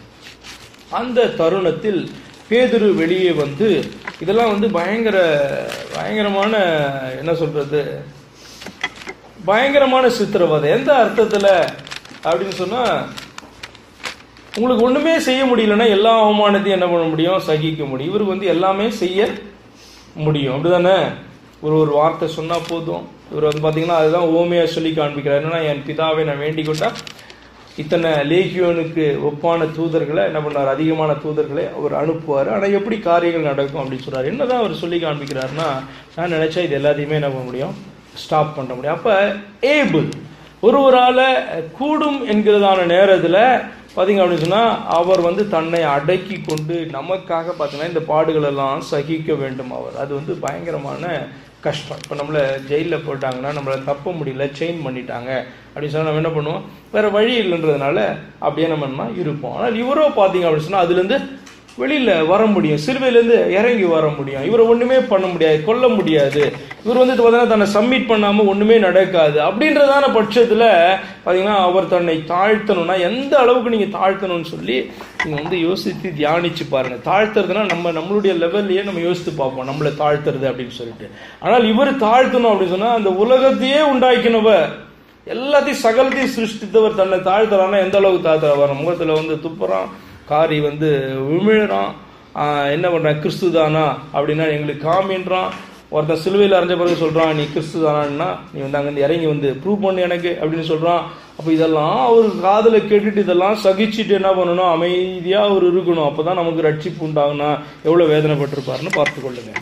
அந்த தருணத்தில் பேதுரு வெளியே வந்து இதெல்லாம் வந்து பயங்கர பயங்கரமான என்ன சொல்றது பயங்கரமான சித்திரவதை எந்த அர்த்தத்துல அப்படின்னு சொன்னா உங்களுக்கு ஒண்ணுமே செய்ய முடியலன்னா எல்லா அவமானத்தையும் என்ன பண்ண முடியும் சகிக்க முடியும் இவருக்கு வந்து எல்லாமே செய்ய முடியும் அப்படிதானே ஒரு ஒரு வார்த்தை சொன்னா போதும் இவர் வந்து பாத்தீங்கன்னா அதுதான் ஓமையா சொல்லி காண்பிக்கிறார் என்னன்னா என் பிதாவை நான் வேண்டிக் கொண்டா இத்தனை லேகியோனுக்கு ஒப்பான தூதர்களை என்ன பண்ணார் அதிகமான தூதர்களை அவர் அனுப்புவார் ஆனா எப்படி காரியங்கள் நடக்கும் அப்படின்னு சொல்றாரு என்னதான் அவர் சொல்லி காண்பிக்கிறாருன்னா நான் நினைச்சா இது எல்லாத்தையுமே என்ன பண்ண முடியும் ஸ்டாப் பண்ண முடியும் அப்ப ஏபிள் ஒருவரால கூடும் என்கிறதான நேரத்துல பாத்தீங்க அப்படின்னு சொன்னா அவர் வந்து தன்னை அடக்கி கொண்டு நமக்காக பார்த்தீங்கன்னா இந்த பாடுகள் எல்லாம் சகிக்க வேண்டும் அவர் அது வந்து பயங்கரமான கஷ்டம் இப்போ நம்மளை ஜெயிலில் போட்டாங்கன்னா நம்மளை தப்ப முடியல செயின் பண்ணிட்டாங்க அப்படின்னு சொன்னா நம்ம என்ன பண்ணுவோம் வேற வழி இல்லைன்றதுனால அப்படியே நம்ம என்ன இருப்போம் ஆனால் இவரோ பார்த்தீங்க அப்படின்னு சொன்னா அதுலேருந்து வெளியில வர முடியும் சிறுவையிலேருந்து இறங்கி வர முடியும் இவரை ஒண்ணுமே பண்ண முடியாது கொல்ல முடியாது இவர் வந்து பார்த்தீங்கன்னா தன்னை சப்மிட் பண்ணாம ஒண்ணுமே நடக்காது அப்படின்றதான பட்சத்துல பாத்தீங்கன்னா அவர் தன்னை தாழ்த்தணும்னா எந்த அளவுக்கு நீங்க தாழ்த்தணும்னு சொல்லி நீங்க வந்து யோசித்து தியானிச்சு பாருங்க தாழ்த்துறதுனா நம்ம நம்மளுடைய லெவல்லையே நம்ம யோசித்து பார்ப்போம் நம்மளை தாழ்த்துறது அப்படின்னு சொல்லிட்டு ஆனால் இவர் தாழ்த்தணும் அப்படின்னு சொன்னா அந்த உலகத்தையே உண்டாக்கினவர் எல்லாத்தையும் சகலத்தையும் சிருஷ்டித்தவர் தன்னை தாழ்த்துறான்னா எந்த அளவுக்கு தாழ்த்துறவர் முகத்துல வந்து துப்புறான் காரி வந்து விமிழறான் ஆஹ் என்ன பண்றான் கிறிஸ்து தானா அப்படின்னா எங்களுக்கு காமின்றான் ஒருத்தன் சிலுவையில் அரைஞ்ச பிறகு சொல்றான் நீ கிறிஸ்து தானான்னா நீ வந்து அங்கிருந்து இறங்கி வந்து ப்ரூவ் பண்ணு எனக்கு அப்படின்னு சொல்றான் அப்ப இதெல்லாம் அவர் காதுல கேட்டுட்டு இதெல்லாம் சகிச்சுட்டு என்ன பண்ணணும் அமைதியா அவர் இருக்கணும் அப்பதான் நமக்கு ரட்சிப்பு உண்டாகுனா எவ்வளவு வேதனைப்பட்டிருப்பாருன்னு பார்த்து கொள்ளுங்க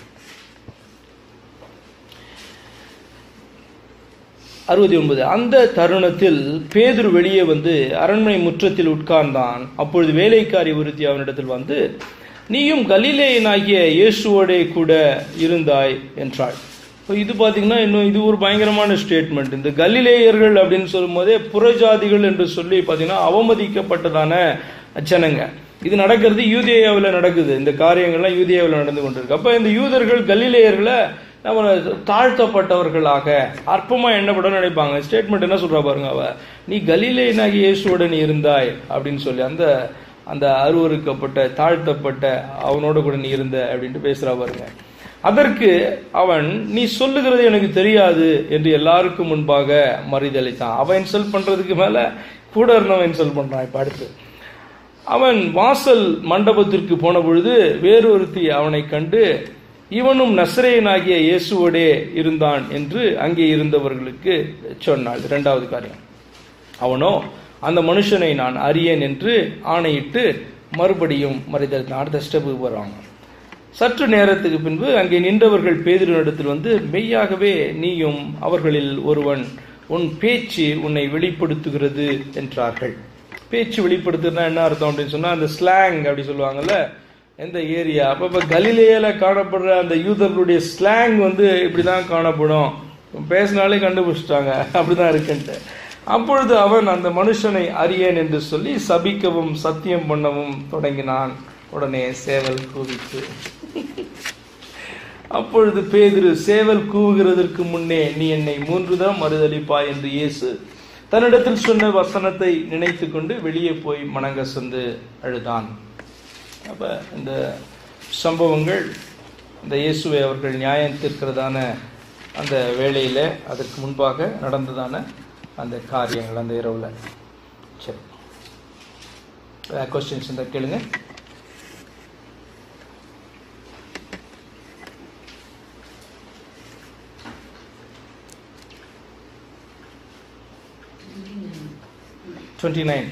அறுபத்தி ஒன்பது அந்த தருணத்தில் பேதுரு வெளியே வந்து அரண்மனை முற்றத்தில் உட்கார்ந்தான் அப்பொழுது வேலைக்காரி ஒருத்தி அவனிடத்தில் வந்து நீயும் கலிலேயனாகிய இயேசுவோடே கூட இருந்தாய் என்றாள் இப்போ இது பார்த்தீங்கன்னா இன்னும் இது ஒரு பயங்கரமான ஸ்டேட்மெண்ட் இந்த கலிலேயர்கள் அப்படின்னு சொல்லும் போதே புறஜாதிகள் என்று சொல்லி பார்த்தீங்கன்னா அவமதிக்கப்பட்டதான ஜனங்க இது நடக்கிறது யூதேயாவில் நடக்குது இந்த காரியங்கள்லாம் யூதேயாவில் நடந்து கொண்டிருக்கு அப்போ இந்த யூதர்கள் கலிலேயர்களை நம்ம தாழ்த்தப்பட்டவர்களாக அற்பமா எண்ணப்பட நினைப்பாங்க ஸ்டேட்மெண்ட் என்ன சொல்றா பாருங்க அவ நீ கலிலேயனாகி இயேசுவுடன் இருந்தாய் அப்படின்னு சொல்லி அந்த அந்த அருவறுக்கப்பட்ட தாழ்த்தப்பட்ட அவனோட கூட நீ இருந்த அப்படின்ட்டு பேசுறா பாருங்க அதற்கு அவன் நீ சொல்லுகிறது எனக்கு தெரியாது என்று எல்லாருக்கும் முன்பாக மறிதளித்தான் அவன் இன்சல்ட் பண்றதுக்கு மேல கூட இருந்தவன் இன்சல்ட் பண்றான் இப்ப அடுத்து அவன் வாசல் மண்டபத்திற்கு போன பொழுது வேறொருத்தி அவனை கண்டு இவனும் நசரேயனாகிய இயேசுவோடே இருந்தான் என்று அங்கே இருந்தவர்களுக்கு சொன்னாள் இரண்டாவது காரியம் அவனோ அந்த மனுஷனை நான் அறியேன் என்று ஆணையிட்டு மறுபடியும் மறைதல் அடுத்த ஸ்டெப்புக்கு போறாங்க சற்று நேரத்துக்கு பின்பு அங்கே நின்றவர்கள் பேதிரிடத்தில் வந்து மெய்யாகவே நீயும் அவர்களில் ஒருவன் உன் பேச்சு உன்னை வெளிப்படுத்துகிறது என்றார்கள் பேச்சு வெளிப்படுத்துறதுனா என்ன அர்த்தம் அப்படின்னு சொன்னா அந்த ஸ்லாங் அப்படி சொல்லுவாங்கல்ல எந்த ஏரியா அப்ப இப்ப கலிலேயில காணப்படுற அந்த யூதர்களுடைய ஸ்லாங் வந்து இப்படிதான் காணப்படும் பேசினாலே கண்டுபிடிச்சிட்டாங்க அப்படிதான் இருக்குன்ட்டு அப்பொழுது அவன் அந்த மனுஷனை அறியேன் என்று சொல்லி சபிக்கவும் சத்தியம் பண்ணவும் தொடங்கினான் உடனே சேவல் கூவித்து அப்பொழுது பேதிரு சேவல் கூவுகிறதற்கு முன்னே நீ என்னை மூன்று தரம் மறுதளிப்பாய் என்று இயேசு தன்னிடத்தில் சொன்ன வசனத்தை நினைத்து கொண்டு வெளியே போய் மணங்கசந்து அழுதான் அப்ப இந்த சம்பவங்கள் இந்த இயேசுவை அவர்கள் நியாயம் தீர்க்கிறதான அந்த வேளையில அதற்கு முன்பாக நடந்ததான அந்த காரியங்கள் அந்த இரவுல சரி கொஸ்டின்ஸ் இந்த கேளுங்க டுவெண்ட்டி நைன்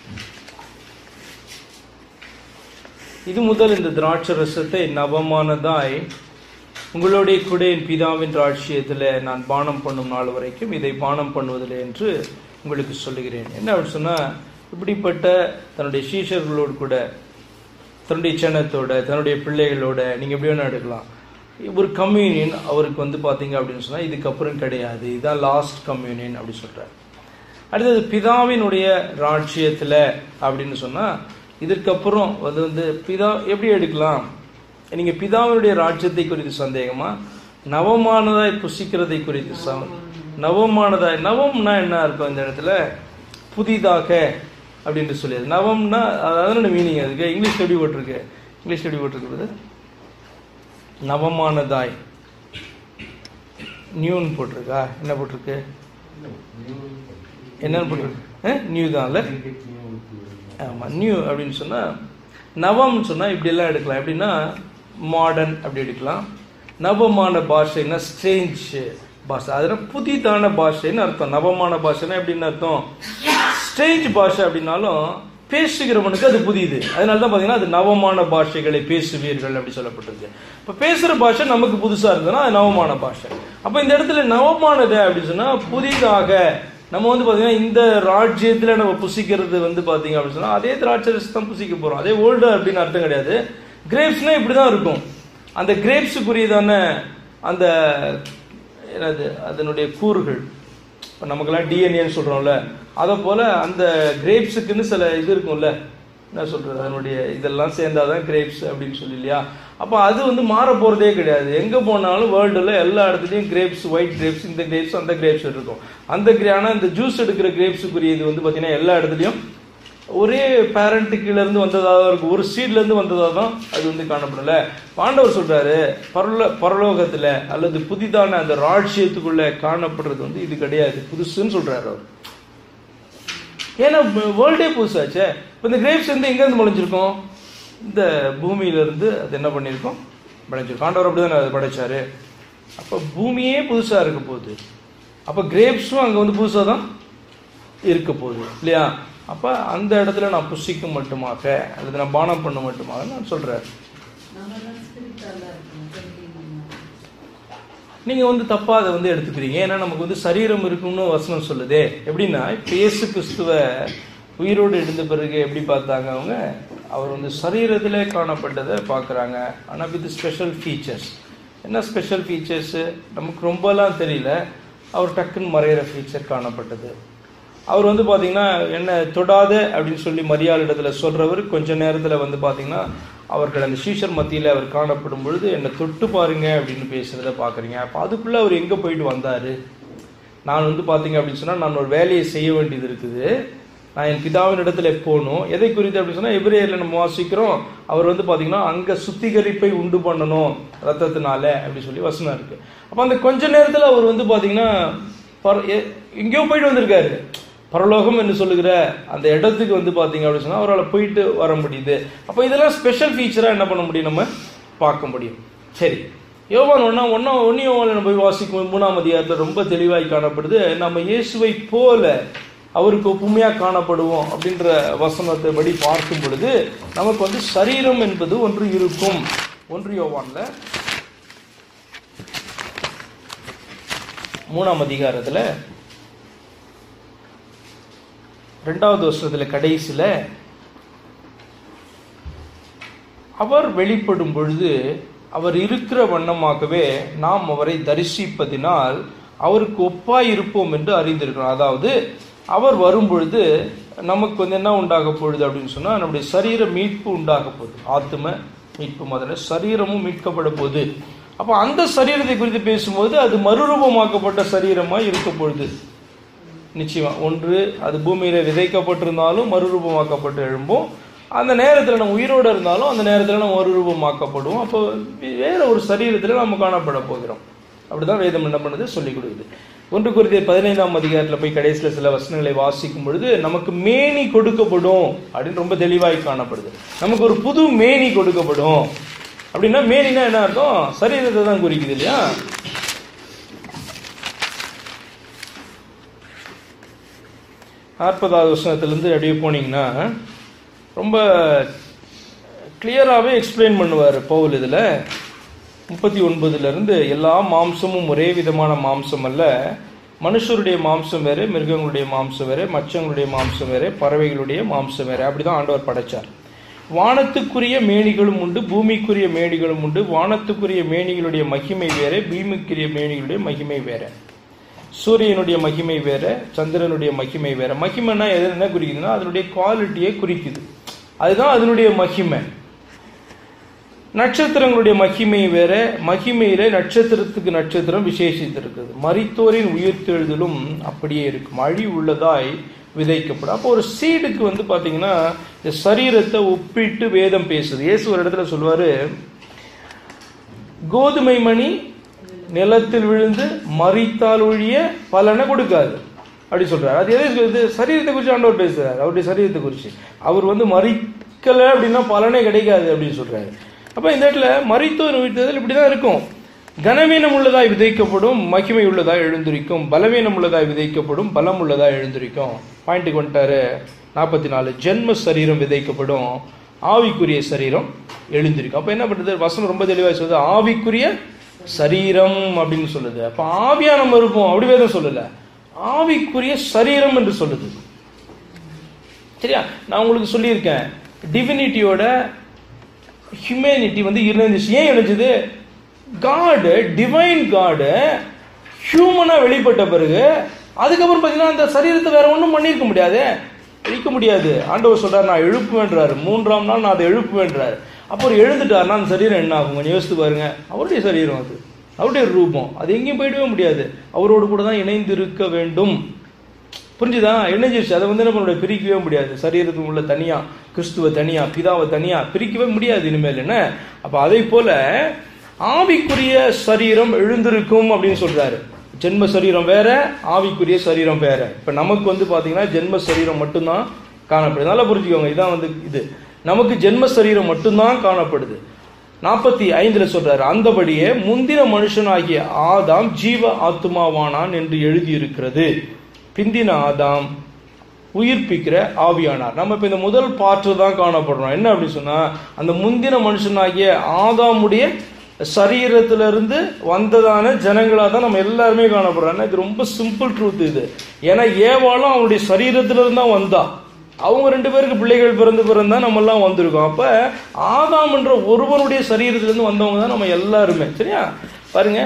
இது முதல் இந்த திராட்சை ரசத்தை நவமானதாய் உங்களுடைய கூட என் பிதாவின் ராட்சியத்தில் நான் பானம் பண்ணும் நாள் வரைக்கும் இதை பானம் பண்ணுவதில்லை என்று உங்களுக்கு சொல்லுகிறேன் என்ன அப்படின்னு சொன்னால் இப்படிப்பட்ட தன்னுடைய சீஷர்களோடு கூட தன்னுடைய சனத்தோட தன்னுடைய பிள்ளைகளோட நீங்கள் எப்படி வேணா எடுக்கலாம் ஒரு கம்யூனியன் அவருக்கு வந்து பார்த்தீங்க அப்படின்னு சொன்னால் இதுக்கப்புறம் கிடையாது இதான் லாஸ்ட் கம்யூனியன் அப்படி சொல்கிறார் அடுத்தது பிதாவினுடைய ராட்சியத்தில் அப்படின்னு சொன்னால் இதற்கப்புறம் அது வந்து பிதா எப்படி எடுக்கலாம் நீங்கள் பிதாவினுடைய ராஜ்யத்தை குறித்து சந்தேகமா நவமானதாய் புசிக்கிறதை குறித்து ச நவமானதாய் நவம்னா என்ன இருக்கும் இந்த இடத்துல புதிதாக அப்படின்ட்டு சொல்லியது நவம்னா அதாவது மீனிங் அதுக்கு இங்கிலீஷ் எப்படி போட்டிருக்கு இங்கிலீஷ் எப்படி போட்டிருக்கிறது நவமானதாய் நியூன் போட்டிருக்கா என்ன போட்டிருக்கு என்னன்னு போட்டு நியூ தான்ல ஆமாம் நியூ அப்படின்னு சொன்னால் நவம்னு சொன்னால் இப்படியெல்லாம் எடுக்கலாம் எப்படின்னா மாடர்ன் அப்படி எடுக்கலாம் நவமான பாஷைன்னா ஸ்ட்ரேஞ்ச் பாஷை அதனால் புதிதான பாஷைன்னு அர்த்தம் நவமான பாஷைன்னா எப்படின்னு அர்த்தம் ஸ்ட்ரேஞ்ச் பாஷை அப்படின்னாலும் பேசுகிறவனுக்கு அது புதிது அதனால தான் பார்த்தீங்கன்னா அது நவமான பாஷைகளை பேசுவீர்கள் அப்படி சொல்லப்பட்டிருக்கு இப்போ பேசுகிற பாஷை நமக்கு புதுசாக இருந்ததுன்னா அது நவமான பாஷை அப்போ இந்த இடத்துல நவமானது அப்படின்னு சொன்னால் புதிதாக நம்ம வந்து பார்த்தீங்கன்னா இந்த ராஜ்யத்தில் நம்ம புசிக்கிறது வந்து பார்த்தீங்க அப்படின்னு சொன்னால் அதே திராட்சை ரசம் தான் புசிக்க போகிறோம் அதே ஓல்டு அப்படின்னு அர்த்தம் கிடையாது கிரேப்ஸ்னால் இப்படி தான் இருக்கும் அந்த கிரேப்ஸுக்குரியதான அந்த என்னது அதனுடைய கூறுகள் இப்போ நமக்கெல்லாம் டிஎன்ஏன்னு சொல்கிறோம்ல அதை போல் அந்த கிரேப்ஸுக்குன்னு சில இது இருக்கும்ல என்ன சொல்கிறது அதனுடைய இதெல்லாம் சேர்ந்தாதான் கிரேப்ஸ் அப்படின்னு சொல்லி இல்லையா அப்போ அது வந்து மாற போகிறதே கிடையாது எங்கே போனாலும் வேர்ல்டில் எல்லா இடத்துலையும் கிரேப்ஸ் ஒயிட் கிரேப்ஸ் இந்த கிரேப்ஸ் அந்த கிரேப்ஸ் இருக்கும் அந்த கிரே ஆனால் இந்த ஜூஸ் எடுக்கிற கிரேப்ஸுக்குரிய இது வந்து பார்த்தீங்கன்னா எல்லா இடத்துலையும் ஒரே பேரண்ட் கீழ இருந்து வந்ததாக தான் இருக்கும் ஒரு சீட்ல இருந்து வந்ததாக தான் அது வந்து காணப்படல பாண்டவர் சொல்றாரு பரலோ பரலோகத்துல அல்லது புதிதான அந்த ராட்சியத்துக்குள்ள காணப்படுறது வந்து இது கிடையாது புதுசுன்னு சொல்றாரு அவர் ஏன்னா வேர்ல்டே புதுசாச்சே இப்போ இந்த கிரேப்ஸ் வந்து எங்கேருந்து முளைஞ்சிருக்கோம் இந்த பூமியில இருந்து அது என்ன பண்ணியிருக்கோம் படைச்சிருக்கோம் ஆண்டவர் அப்படிதான் அதை படைச்சாரு அப்போ பூமியே புதுசா இருக்க போகுது அப்போ கிரேப்ஸும் அங்கே வந்து புதுசாக தான் இருக்க போகுது இல்லையா அப்போ அந்த இடத்துல நான் புசிக்கும் மட்டுமாக அல்லது நான் பானம் பண்ண மட்டுமாக நான் சொல்கிறேன் நீங்கள் வந்து தப்பாக அதை வந்து எடுத்துக்கிறீங்க ஏன்னா நமக்கு வந்து சரீரம் இருக்கும்னு வசனம் சொல்லுதே எப்படின்னா இப்போ இயேசு கிறிஸ்துவ உயிரோடு எழுந்த பிறகு எப்படி பார்த்தாங்க அவங்க அவர் வந்து சரீரத்திலே காணப்பட்டதை பார்க்குறாங்க ஆனால் வித் ஸ்பெஷல் ஃபீச்சர்ஸ் என்ன ஸ்பெஷல் ஃபீச்சர்ஸு நமக்கு ரொம்பலாம் தெரியல அவர் டக்குன்னு மறையிற ஃபீச்சர் காணப்பட்டது அவர் வந்து பார்த்தீங்கன்னா என்ன தொடாத அப்படின்னு சொல்லி மரியாதை இடத்துல சொல்கிறவர் கொஞ்ச நேரத்தில் வந்து பார்த்தீங்கன்னா அவர்கள் அந்த சீஷர் மத்தியில் அவர் காணப்படும் பொழுது என்னை தொட்டு பாருங்க அப்படின்னு பேசுகிறத பார்க்குறீங்க அப்போ அதுக்குள்ளே அவர் எங்கே போயிட்டு வந்தார் நான் வந்து பார்த்தீங்க அப்படின்னு சொன்னால் நான் ஒரு வேலையை செய்ய வேண்டியது இருக்குது நான் என் பிதாவின் இடத்துல போகணும் எதை குறித்து அப்படின்னு சொன்னால் எபிரேயரில் நம்ம வாசிக்கிறோம் அவர் வந்து பார்த்தீங்கன்னா அங்கே சுத்திகரிப்பை உண்டு பண்ணணும் ரத்தத்தினால அப்படி சொல்லி வசனம் இருக்கு அப்போ அந்த கொஞ்ச நேரத்தில் அவர் வந்து பார்த்தீங்கன்னா பர- எ- எங்கேயோ போயிட்டு வந்திருக்காரு பரலோகம் என்று சொல்லுகிற அந்த இடத்துக்கு வந்து பார்த்தீங்க அப்படின்னு சொன்னால் அவரால் போயிட்டு வர முடியுது அப்போ இதெல்லாம் ஸ்பெஷல் ஃபீச்சராக என்ன பண்ண முடியும் நம்ம பார்க்க முடியும் சரி யோவான் ஒன்றா ஒன்றா ஒன்றி யோவான் நம்ம போய் வாசிக்கும் மூணாம் அதிகாரத்தில் ரொம்ப தெளிவாய் காணப்படுது நம்ம இயேசுவை போல அவருக்கு ஒப்புமையாக காணப்படுவோம் அப்படின்ற வசனத்தை படி பார்க்கும் பொழுது நமக்கு வந்து சரீரம் என்பது ஒன்று இருக்கும் ஒன்று யோவான்ல மூணாம் அதிகாரத்தில் ரெண்டாவது வருஷத்துல கடைசியில அவர் வெளிப்படும் பொழுது அவர் இருக்கிற வண்ணமாகவே நாம் அவரை தரிசிப்பதினால் அவருக்கு ஒப்பாய் இருப்போம் என்று அறிந்திருக்கிறோம் அதாவது அவர் வரும் பொழுது நமக்கு வந்து என்ன உண்டாக போகுது அப்படின்னு சொன்னா நம்முடைய சரீர மீட்பு உண்டாக போகுது ஆத்தும மீட்பு முதல்ல சரீரமும் மீட்கப்பட போகுது அப்போ அந்த சரீரத்தை குறித்து பேசும்போது அது மறுரூபமாக்கப்பட்ட சரீரமாய் இருக்க பொழுது நிச்சயமா ஒன்று அது பூமியில விதைக்கப்பட்டிருந்தாலும் மறுரூபமாக்கப்பட்டு எழும்பும் அந்த நேரத்தில் நம்ம உயிரோடு இருந்தாலும் அந்த நேரத்தில் நம்ம மறுரூபமாக்கப்படுவோம் அப்போ வேற ஒரு சரீரத்தில் நம்ம காணப்பட போகிறோம் அப்படிதான் வேதம் என்ன பண்ணுது சொல்லிக் கொடுக்குது ஒன்று குறித்த பதினைந்தாம் அதிகாரத்தில் போய் கடைசியில் சில வசனங்களை வாசிக்கும் பொழுது நமக்கு மேனி கொடுக்கப்படும் அப்படின்னு ரொம்ப தெளிவாய் காணப்படுது நமக்கு ஒரு புது மேனி கொடுக்கப்படும் அப்படின்னா மேனினா என்ன அர்த்தம் சரீரத்தை தான் குறிக்குது இல்லையா நாற்பதாவது வசனத்திலேருந்து அப்படியே போனீங்கன்னா ரொம்ப கிளியராகவே எக்ஸ்பிளைன் பண்ணுவார் பவுல் இதில் முப்பத்தி ஒன்பதுலேருந்து எல்லா மாம்சமும் ஒரே விதமான மாம்சம் அல்ல மனுஷருடைய மாம்சம் வேறு மிருகங்களுடைய மாம்சம் வேறு மச்சங்களுடைய மாம்சம் வேறு பறவைகளுடைய மாம்சம் வேறு அப்படி தான் ஆண்டவர் படைச்சார் வானத்துக்குரிய மேனிகளும் உண்டு பூமிக்குரிய மேனிகளும் உண்டு வானத்துக்குரிய மேனிகளுடைய மகிமை வேற பூமிக்குரிய மேனிகளுடைய மகிமை வேற சூரியனுடைய மகிமை வேற சந்திரனுடைய மகிமை வேற மகிமைன்னா எது என்ன குறிக்குதுன்னா அதனுடைய குவாலிட்டியை குறிக்குது அதுதான் அதனுடைய மகிமை நட்சத்திரங்களுடைய மகிமை வேற மகிமையில நட்சத்திரத்துக்கு நட்சத்திரம் விசேஷித்திருக்குது மரித்தோரின் உயிர்த்தெழுதலும் அப்படியே இருக்கும் அழி உள்ளதாய் விதைக்கப்படும் அப்போ ஒரு சீடுக்கு வந்து பாத்தீங்கன்னா இந்த சரீரத்தை ஒப்பிட்டு வேதம் பேசுது இயேசு ஒரு இடத்துல சொல்லுவாரு கோதுமை மணி நிலத்தில் விழுந்து மறித்தால் ஒழிய பலனை கொடுக்காது அப்படி சொல்றாரு அது எதை இது சரீரத்தை குறித்து ஆண்டவர் பேசுறாரு அவருடைய சரீரத்தை குறித்து அவர் வந்து மறிக்கல அப்படின்னா பலனே கிடைக்காது அப்படின்னு சொல்றாரு அப்ப இந்த இடத்துல மறித்தோர் உயிர்த்ததில் இப்படிதான் இருக்கும் கனவீனம் உள்ளதாய் விதைக்கப்படும் மகிமை உள்ளதாய் எழுந்திருக்கும் பலவீனம் உள்ளதாய் விதைக்கப்படும் பலம் உள்ளதாய் எழுந்திருக்கும் பாயிண்ட்டுக்கு வந்துட்டாரு நாற்பத்தி நாலு ஜென்ம சரீரம் விதைக்கப்படும் ஆவிக்குரிய சரீரம் எழுந்திருக்கும் அப்ப என்ன பண்றது வசனம் ரொம்ப தெளிவாக சொல்லுது ஆவிக்குரிய சரீரம் அப்படின்னு சொல்லுது அப்ப ஆவியா நம்ம இருப்போம் அப்படி வேதம் சொல்லல ஆவிக்குரிய சரீரம் என்று சொல்லுது சரியா நான் உங்களுக்கு சொல்லியிருக்கேன் டிவினிட்டியோட ஹியூமனிட்டி வந்து இணைஞ்சிச்சு ஏன் இணைஞ்சது காடு டிவைன் காடு ஹியூமனா வெளிப்பட்ட பிறகு அதுக்கப்புறம் பார்த்தீங்கன்னா அந்த சரீரத்தை வேற ஒன்றும் பண்ணியிருக்க முடியாது அழிக்க முடியாது ஆண்டவர் சொல்றாரு நான் எழுப்புவேன்றாரு மூன்றாம் நாள் நான் அதை எழுப்புவேன்றாரு அப்போ அவர் எழுந்துட்டாருன்னா அந்த சரீரம் என்ன ஆகும் கொஞ்சம் யோசித்து பாருங்க அவருடைய சரீரம் அது அவருடைய ரூபம் அது எங்கேயும் போயிடவே முடியாது அவரோடு கூட தான் இணைந்து இருக்க வேண்டும் புரிஞ்சுதா இணைஞ்சிருச்சு அதை வந்து நம்மளோட பிரிக்கவே முடியாது சரீரத்துக்கு உள்ள தனியா கிறிஸ்துவ தனியா பிதாவை தனியா பிரிக்கவே முடியாது இனிமேல் என்ன அப்ப அதை போல ஆவிக்குரிய சரீரம் எழுந்திருக்கும் அப்படின்னு சொல்றாரு ஜென்ம சரீரம் வேற ஆவிக்குரிய சரீரம் வேற இப்ப நமக்கு வந்து பாத்தீங்கன்னா ஜென்ம சரீரம் மட்டும்தான் காணப்படுது நல்லா புரிஞ்சுக்கோங்க இதான் வந்து இது நமக்கு ஜென்ம சரீரம் மட்டும்தான் காணப்படுது நாற்பத்தி ஐந்துல சொல்றாரு அந்தபடியே முந்தின மனுஷனாகிய ஆதாம் ஜீவ ஆத்துமாவானான் என்று எழுதியிருக்கிறது பிந்தின ஆதாம் உயிர்ப்பிக்கிற ஆவியானார் நம்ம இப்ப இந்த முதல் பாற்று தான் காணப்படுறோம் என்ன அப்படி சொன்னா அந்த முந்தின மனுஷனாகிய ஆதாமுடைய சரீரத்திலிருந்து வந்ததான ஜனங்களா தான் நம்ம எல்லாருமே காணப்படுறோம் ஏன்னா இது ரொம்ப சிம்பிள் ட்ரூத் இது ஏன்னா ஏவாளும் அவனுடைய சரீரத்திலிருந்து தான் வந்தா அவங்க ரெண்டு பேருக்கு பிள்ளைகள் பிறந்து பிறந்தா நம்ம எல்லாம் வந்திருக்கோம் அப்ப ஆதாம் என்ற ஒருவனுடைய சரீரத்திலிருந்து வந்தவங்க தான் நம்ம எல்லாருமே சரியா பாருங்க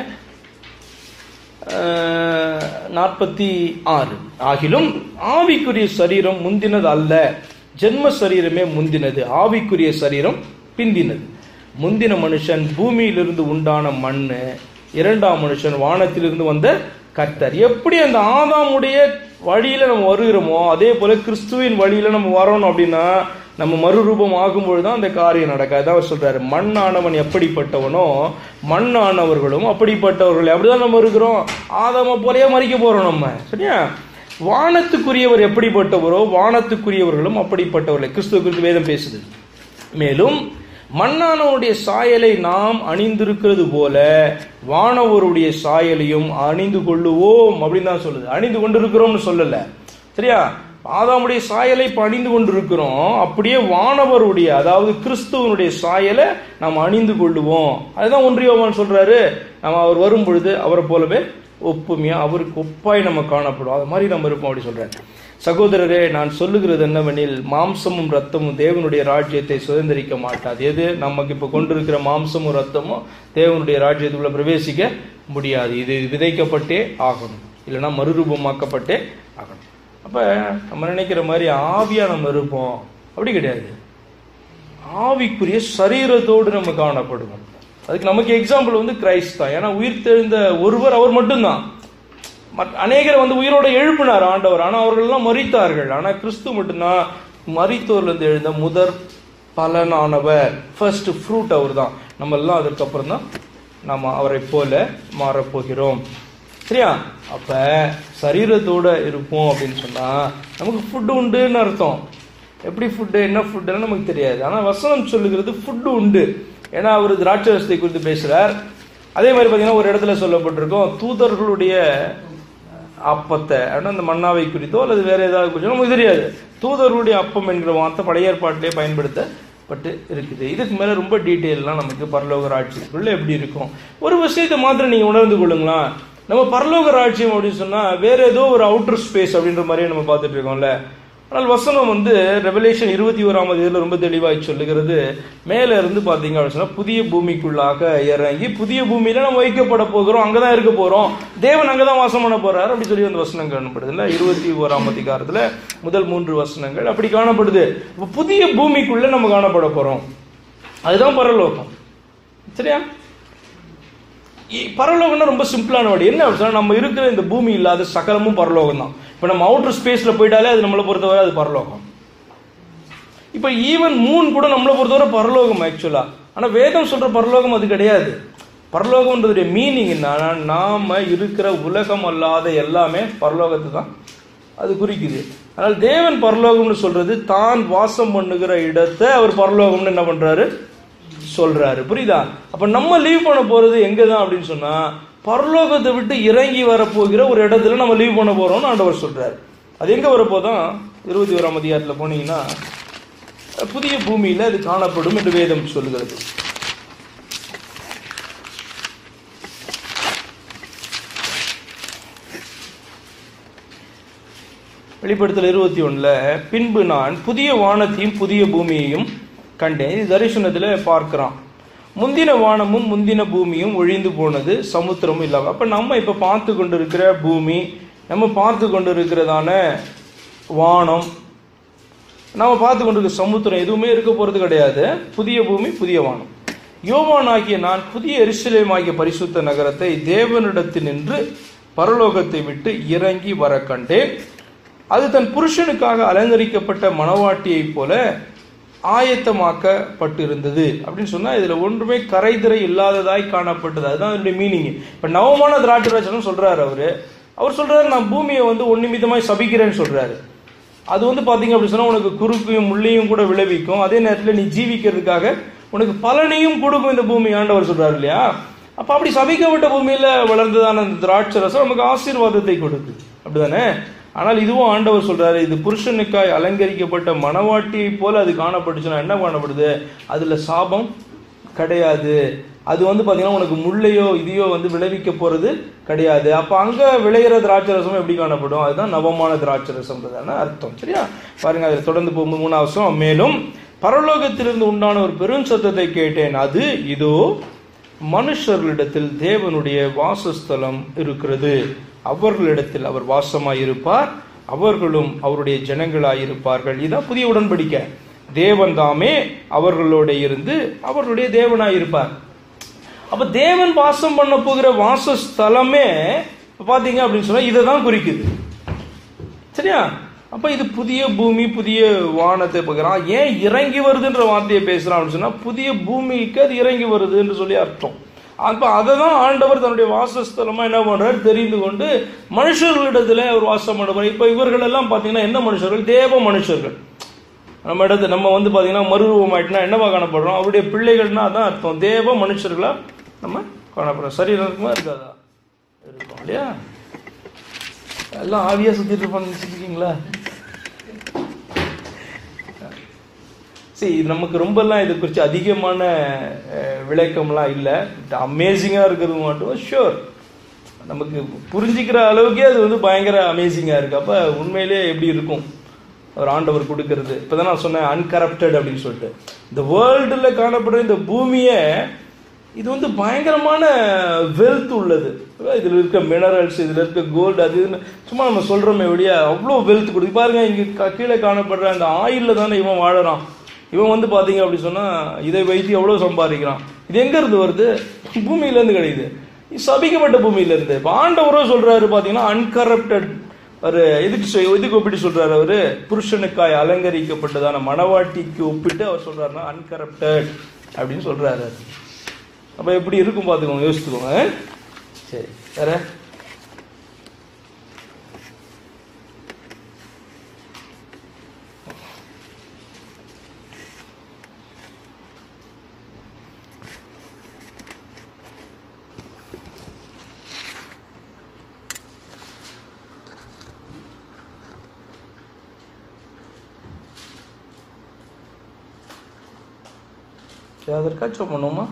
நாற்பத்தி ஆறு ஆகிலும் ஆவிக்குரிய சரீரம் முந்தினது அல்ல ஜென்ம சரீரமே முந்தினது ஆவிக்குரிய சரீரம் பிந்தினது முந்தின மனுஷன் பூமியிலிருந்து உண்டான மண்ணு இரண்டாம் மனுஷன் வானத்திலிருந்து வந்த கர்த்தர் எப்படி அந்த ஆதாமுடைய வழியில நம்ம வருகிறோமோ அதே போல கிறிஸ்துவின் வழியில நம்ம வரணும் அப்படின்னா நம்ம மறுரூபம் ஆகும்பொழுது தான் அந்த காரியம் நடக்காது அவர் சொல்றாரு மண்ணானவன் எப்படிப்பட்டவனோ மண்ணானவர்களும் அப்படிப்பட்டவர்கள் அப்படிதான் நம்ம இருக்கிறோம் ஆதாம போலயே மறிக்க போறோம் நம்ம சரியா வானத்துக்குரியவர் எப்படிப்பட்டவரோ வானத்துக்குரியவர்களும் அப்படிப்பட்டவர்கள் கிறிஸ்துவ குறித்து வேதம் பேசுது மேலும் மண்ணானவருடைய சாயலை நாம் அணிந்திருக்கிறது போல வானவருடைய சாயலையும் அணிந்து கொள்ளுவோம் அப்படின்னு தான் சொல்லுது அணிந்து கொண்டிருக்கிறோம்னு சொல்லல சரியா ஆதாமுடைய சாயலை இப்ப அணிந்து கொண்டிருக்கிறோம் அப்படியே வானவருடைய அதாவது கிறிஸ்துவனுடைய சாயலை நாம் அணிந்து கொள்ளுவோம் அதுதான் ஒன்றியவான் சொல்றாரு நம்ம அவர் வரும் பொழுது அவரை போலவே ஒப்புமையா அவருக்கு ஒப்பாய் நம்ம காணப்படும் அது மாதிரி நம்ம இருப்போம் அப்படி சொல்றாரு சகோதரரே நான் சொல்லுகிறது என்னவெனில் மாம்சமும் ரத்தமும் தேவனுடைய ராஜ்யத்தை சுதந்திரிக்க மாட்டாது எது நமக்கு இப்ப கொண்டிருக்கிற மாம்சமும் ரத்தமும் தேவனுடைய ராஜ்யத்துக்குள்ள பிரவேசிக்க முடியாது இது விதைக்கப்பட்டே ஆகணும் இல்லைன்னா மறுரூபமாக்கப்பட்டே ஆகணும் அப்ப நம்ம நினைக்கிற மாதிரி ஆவியா நம்ம இருப்போம் அப்படி கிடையாது ஆவிக்குரிய சரீரத்தோடு நம்ம காணப்படுவோம் அதுக்கு நமக்கு எக்ஸாம்பிள் வந்து கிரைஸ்ட் தான் ஏன்னா உயிர் தெழுந்த ஒருவர் அவர் மட்டும்தான் அநேகரை வந்து உயிரோட எழுப்பினார் ஆண்டவர் ஆனா அவர்கள்லாம் மறித்தார்கள் ஆனா கிறிஸ்து மட்டும்தான் மறித்தோர்ல இருந்து எழுந்த முதற் பலனானவர் ஃபர்ஸ்ட் ஃப்ரூட் அவர் தான் நம்ம எல்லாம் அதற்கப்புறம் தான் நம்ம அவரை போல மாறப்போகிறோம் சரியா அப்ப சரீரத்தோட இருப்போம் அப்படின்னு சொன்னா நமக்கு ஃபுட்டு உண்டுன்னு அர்த்தம் எப்படி ஃபுட்டு என்ன ஃபுட்டுன்னு நமக்கு தெரியாது ஆனா வசனம் சொல்லுகிறது ஃபுட்டு உண்டு ஏன்னா அவர் திராட்சரசத்தை குறித்து பேசுறார் அதே மாதிரி பார்த்தீங்கன்னா ஒரு இடத்துல சொல்லப்பட்டிருக்கோம் தூதர்களுடைய அப்பத்தை அப்படின்னா அந்த மன்னாவை குறித்தோ அல்லது வேற ஏதாவது குறித்தோ நமக்கு தெரியாது தூதர்களுடைய அப்பம் என்கிற வார்த்தை பழைய ஏற்பாட்டிலே பயன்படுத்தப்பட்டு இருக்குது இதுக்கு மேல ரொம்ப டீட்டெயில்லாம் நமக்கு பரலோக ராட்சியத்துக்குள்ள எப்படி இருக்கும் ஒரு விஷயத்தை மாத்திரம் நீங்க உணர்ந்து கொள்ளுங்களா நம்ம பரலோக ராட்சியம் அப்படின்னு சொன்னா வேற ஏதோ ஒரு அவுட்டர் ஸ்பேஸ் அப்படின்ற மாதிரியே நம்ம பார்த்துட்டு இருக்கோம்ல ஆனால் வசனம் வந்து ரெவலேஷன் இருபத்தி ஓராம் இதில் ரொம்ப தெளிவாய் சொல்லுகிறது மேல இருந்து பார்த்தீங்க அப்படின்னு சொன்னா புதிய பூமிக்குள்ளாக இறங்கி புதிய பூமியில நம்ம வைக்கப்பட போகிறோம் அங்கதான் இருக்க போறோம் தேவன் அங்கதான் வாசம் பண்ண போறாரு அப்படி சொல்லி அந்த வசனம் காணப்படுது இல்ல இருபத்தி ஓராம் அதிகாரத்துல முதல் மூன்று வசனங்கள் அப்படி காணப்படுது இப்ப புதிய பூமிக்குள்ள நம்ம காணப்பட போறோம் அதுதான் பரலோகம் சரியா பரலோகம்னா ரொம்ப சிம்பிளான வாடி என்ன சொன்னா நம்ம இருக்கிற இந்த பூமி இல்லாத சகலமும் பரலோகம் தான் இப்போ நம்ம அவுட்டர் ஸ்பேஸ்ல போயிட்டாலே அது நம்மளை பொறுத்தவரை அது பரலோகம் இப்போ ஈவன் மூன் கூட நம்மளை பொறுத்தவரை பரலோகம் ஆக்சுவலா ஆனா வேதம் சொல்ற பரலோகம் அது கிடையாது பரலோகம்ன்றதுடைய மீனிங் என்னன்னா நாம இருக்கிற உலகம் அல்லாத எல்லாமே பரலோகத்தை தான் அது குறிக்குது அதனால் தேவன் பரலோகம்னு சொல்றது தான் வாசம் பண்ணுகிற இடத்தை அவர் பரலோகம்னு என்ன பண்றாரு சொல்றாரு புரியுதா அப்ப நம்ம லீவ் பண்ண போறது எங்க தான் அப்படின்னு சொன்னா பரலோகத்தை விட்டு இறங்கி வரப்போகிற ஒரு இடத்துல நம்ம லீவ் பண்ண போறோம்னு ஆண்டவர் சொல்றாரு அது எங்க வரப்போதான் இருபத்தி ஓராம் அதிகாரத்துல போனீங்கன்னா புதிய பூமியில அது காணப்படும் என்று வேதம் சொல்லுகிறது வெளிப்படுத்தல் இருபத்தி ஒண்ணுல பின்பு நான் புதிய வானத்தையும் புதிய பூமியையும் கண்டேன் இது தரிசனத்துல பார்க்கிறான் முந்தின வானமும் முந்தின பூமியும் ஒழிந்து போனது சமுத்திரமும் இல்லாம அப்ப நம்ம இப்ப பார்த்து கொண்டிருக்கிற பூமி நம்ம பார்த்து கொண்டிருக்கிறதான வானம் நம்ம பார்த்து கொண்டிருக்கிற சமுத்திரம் எதுவுமே இருக்க போறது கிடையாது புதிய பூமி புதிய வானம் யோவான் ஆகிய நான் புதிய எருசலேம் ஆகிய பரிசுத்த நகரத்தை தேவனிடத்தினின்று பரலோகத்தை விட்டு இறங்கி வர கண்டேன் அது தன் புருஷனுக்காக அலங்கரிக்கப்பட்ட மணவாட்டியைப் போல ஆயத்தமாக்கப்பட்டிருந்தது அப்படின்னு சொன்னா இதுல ஒன்றுமே கரைதிரை இல்லாததாய் காணப்பட்டது அதுதான் அதனுடைய மீனிங் இப்ப நவமான திராட்சராஜனும் சொல்றாரு அவரு அவர் சொல்றாரு நான் பூமியை வந்து ஒன்னிமிதமாய் சபிக்கிறேன்னு சொல்றாரு அது வந்து பாத்தீங்க அப்படி சொன்னா உனக்கு குறுக்கையும் முள்ளையும் கூட விளைவிக்கும் அதே நேரத்தில் நீ ஜீவிக்கிறதுக்காக உனக்கு பலனையும் கொடுக்கும் இந்த பூமி ஆண்டவர் சொல்றாரு இல்லையா அப்ப அப்படி சபிக்கப்பட்ட பூமியில வளர்ந்ததான அந்த திராட்சரசம் நமக்கு ஆசீர்வாதத்தை கொடுக்குது அப்படிதானே ஆனால் இதுவும் ஆண்டவர் சொல்றாரு இது புருஷனுக்காய் அலங்கரிக்கப்பட்ட மணவாட்டியை போல அது காணப்பட்டுச்சுன்னா என்ன காணப்படுது அதுல சாபம் கிடையாது அது வந்து பாத்தீங்கன்னா உனக்கு முள்ளையோ இதையோ வந்து விளைவிக்க போறது கிடையாது அப்ப அங்க விளையிற திராட்சரசம் எப்படி காணப்படும் அதுதான் நவமான திராட்சரசம்ன்றதான அர்த்தம் சரியா பாருங்க அதுல தொடர்ந்து போகும்போது மூணாவது வருஷம் மேலும் பரலோகத்திலிருந்து உண்டான ஒரு பெரும் சத்தத்தை கேட்டேன் அது இதோ மனுஷர்களிடத்தில் தேவனுடைய வாசஸ்தலம் இருக்கிறது அவர்களிடத்தில் அவர் வாசமாயிருப்பார் அவர்களும் அவருடைய ஜனங்களாயிருப்பார்கள் இதுதான் புதிய உடன்படிக்கை தேவன் தாமே அவர்களோட இருந்து அவர்களுடைய தேவனாயிருப்பார் அப்ப தேவன் வாசம் பண்ண போகிற வாசஸ்தலமே பாத்தீங்க அப்படின்னு சொன்னா இதை தான் குறிக்குது சரியா அப்ப இது புதிய பூமி புதிய வானத்தை பார்க்கிறான் ஏன் இறங்கி வருதுன்ற வார்த்தையை பேசுறான் அப்படின்னு சொன்னா புதிய பூமிக்கு அது இறங்கி வருதுன்னு சொல்லி அர்த்தம் அப்ப அதை தான் ஆண்டவர் தன்னுடைய வாசஸ்தலமா என்ன பண்றாரு தெரிந்து கொண்டு மனுஷர்களிடத்துல அவர் வாசம் பண்ணுவார் இப்ப இவர்கள் எல்லாம் பாத்தீங்கன்னா என்ன மனுஷர்கள் தேவ மனுஷர்கள் நம்ம இடத்து நம்ம வந்து பாத்தீங்கன்னா மறுரூபமாயிட்டுனா என்னவா காணப்படுறோம் அவருடைய பிள்ளைகள்னா அதான் அர்த்தம் தேவ மனுஷர்களா நம்ம காணப்படுறோம் சரீரம் இருக்குமா இருக்காதா இருக்கும் இல்லையா எல்லாம் ஆவியா சுத்திட்டு இருப்பான்னு நினைச்சிருக்கீங்களா சரி இது நமக்கு ரொம்பலாம் இதை குறித்து அதிகமான அஹ், விளக்கம்லாம் இல்லை அமேசிங்காக இருக்கிறது மட்டும் ஷூர் நமக்கு புரிஞ்சிக்கிற அளவுக்கே அது வந்து பயங்கர அமேசிங்காக இருக்கு அப்போ உண்மையிலே எப்படி இருக்கும் ஒரு ஆண்டவர் கொடுக்கறது இப்போதான் நான் சொன்னேன் அன்கரப்டட் அப்படின்னு சொல்லிட்டு இந்த வேர்ல்டில் காணப்படுற இந்த பூமியை இது வந்து பயங்கரமான வெல்த் உள்ளது இதில் இருக்க மினரல்ஸ் இதில் இருக்க கோல்டு அது இதுன்னு சும்மா நம்ம சொல்கிறோமே ஒழிய அவ்வளோ வெல்த் கொடுக்கு பாருங்க இங்கே கீழே காணப்படுற அந்த ஆயிலில் தானே இவன் வாழறான் இவன் வந்து பார்த்தீங்க அப்படி சொன்னால் இதை வைத்து எவ்வளோ சம்பாதிக்கிறான் இது எங்கேருந்து வருது பூமியிலேருந்து கிடைக்குது இது சபிக்கப்பட்ட பூமியிலேருந்து இப்போ ஆண்டவரும் சொல்கிறாரு பார்த்தீங்கன்னா அன்கரப்டட் ஒரு எதுக்கு சொ- எதுக்கு ஒப்பிட்டு சொல்றாரு அவரு புருஷனுக்காய் அலங்கரிக்கப்பட்டதான மணவாட்டிக்கு ஒப்பிட்டு அவர் சொல்றாருன்னா அன்கரப்டட் அப்படின்னு சொல்றாரு அப்ப எப்படி இருக்கும் பாத்துக்கோங்க யோசிச்சுக்கோங்க சரி வேற சரி அதற்காச்சும் பண்ணுவோமா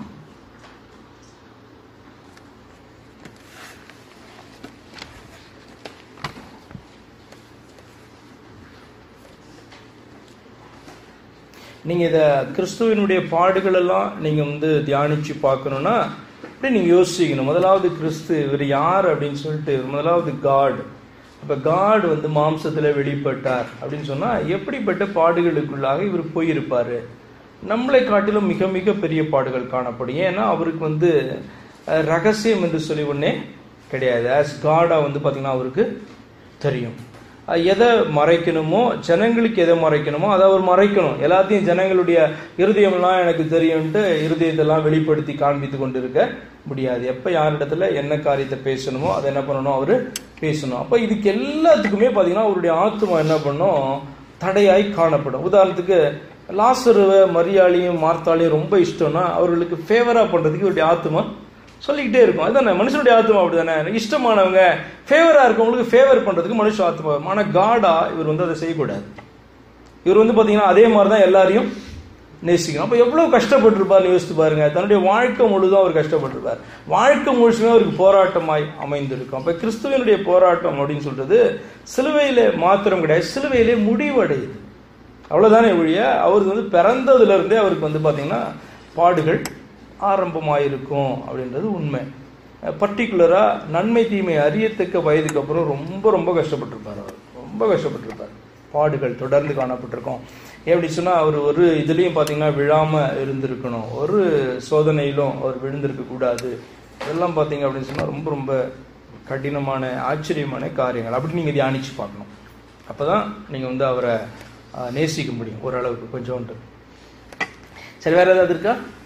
நீங்கள் இதை கிறிஸ்துவனுடைய பாடுகள் எல்லாம் நீங்கள் வந்து தியானித்து பார்க்கணுன்னா அப்படி நீங்கள் யோசிக்கணும் முதலாவது கிறிஸ்து இவர் யார் அப்படின்னு சொல்லிட்டு முதலாவது காட் அப்போ காட் வந்து மாம்சத்தில் வெளிப்பட்டார் அப்படின்னு சொன்னால் எப்படிப்பட்ட பாடுகளுக்குள்ளாக இவர் போயிருப்பார் நம்மளை காட்டிலும் மிக மிக பெரிய பாடுகள் காணப்படும் ஏன்னா அவருக்கு வந்து அஹ், ரகசியம் என்று சொல்லி ஒன்றே கிடையாது ஆஸ் காடாக வந்து பார்த்திங்கன்னா அவருக்கு தெரியும் அஹ், எதை மறைக்கணுமோ ஜனங்களுக்கு எதை மறைக்கணுமோ அதை அவர் மறைக்கணும் எல்லாத்தையும் ஜனங்களுடைய இருதயம்லாம் எனக்கு தெரியும்ட்டு இருதயத்தெல்லாம் வெளிப்படுத்தி காண்பித்து கொண்டு இருக்க முடியாது எப்போ யாரிடத்துல என்ன காரியத்தை பேசணுமோ அதை என்ன பண்ணணும் அவர் பேசணும் அப்போ இதுக்கு எல்லாத்துக்குமே பார்த்தீங்கன்னா அவருடைய ஆத்மா என்ன பண்ணும் தடையாய் காணப்படும் உதாரணத்துக்கு லாசருவை மரியாளையும் மார்த்தாளையும் ரொம்ப இஷ்டம்னா அவர்களுக்கு ஃபேவரா பண்றதுக்கு இவருடைய ஆத்மா சொல்லிக்கிட்டே இருக்கும் அதுதானே மனுஷனுடைய ஆத்மா அப்படிதானே இஷ்டமானவங்க ஃபேவரா இருக்கவங்களுக்கு ஃபேவர் பண்றதுக்கு மனுஷ ஆத்மா வரும். ஆனா காடா இவர் வந்து அதை செய்யக்கூடாது இவர் வந்து பாத்தீங்கன்னா அதே மாதிரி தான் எல்லாரையும் நேசிக்கணும் அப்போ எவ்வளவு கஷ்டப்பட்டிருப்பார்னு யோசித்து பாருங்க தன்னுடைய வாழ்க்கை முழுதும் அவர் கஷ்டப்பட்டிருப்பார் வாழ்க்கை முழுசுமே அவருக்கு போராட்டமாய் அமைந்திருக்கும் அப்ப கிறிஸ்துவனுடைய போராட்டம் அப்படின்னு சொல்றது சிலுவையிலே மாத்திரம் கிடையாது சிலுவையிலே முடிவடையுது அவ்வளவுதானே ஒழிய அவருக்கு வந்து பிறந்ததுல இருந்தே அவருக்கு வந்து பாத்தீங்கன்னா பாடுகள் ஆரம்பமாயிருக்கும் அப்படின்றது உண்மை பர்டிகுலரா நன்மை தீமை அறியத்தக்க வயதுக்கு அப்புறம் ரொம்ப ரொம்ப கஷ்டப்பட்டிருப்பார் அவர் ரொம்ப கஷ்டப்பட்டிருப்பார் பாடுகள் தொடர்ந்து காணப்பட்டிருக்கும் எப்படி சொன்னா அவர் ஒரு இதுலயும் பாத்தீங்கன்னா விழாம இருந்திருக்கணும் ஒரு சோதனையிலும் அவர் விழுந்திருக்க கூடாது இதெல்லாம் பாத்தீங்க அப்படின்னு சொன்னா ரொம்ப ரொம்ப கடினமான ஆச்சரியமான காரியங்கள் அப்படி நீங்க தியானிச்சு பார்க்கணும் அப்பதான் நீங்க வந்து அவரை அஹ், நேசிக்க முடியும் ஓரளவுக்கு கொஞ்சோண்டு சரி வேற ஏதாவது இருக்கா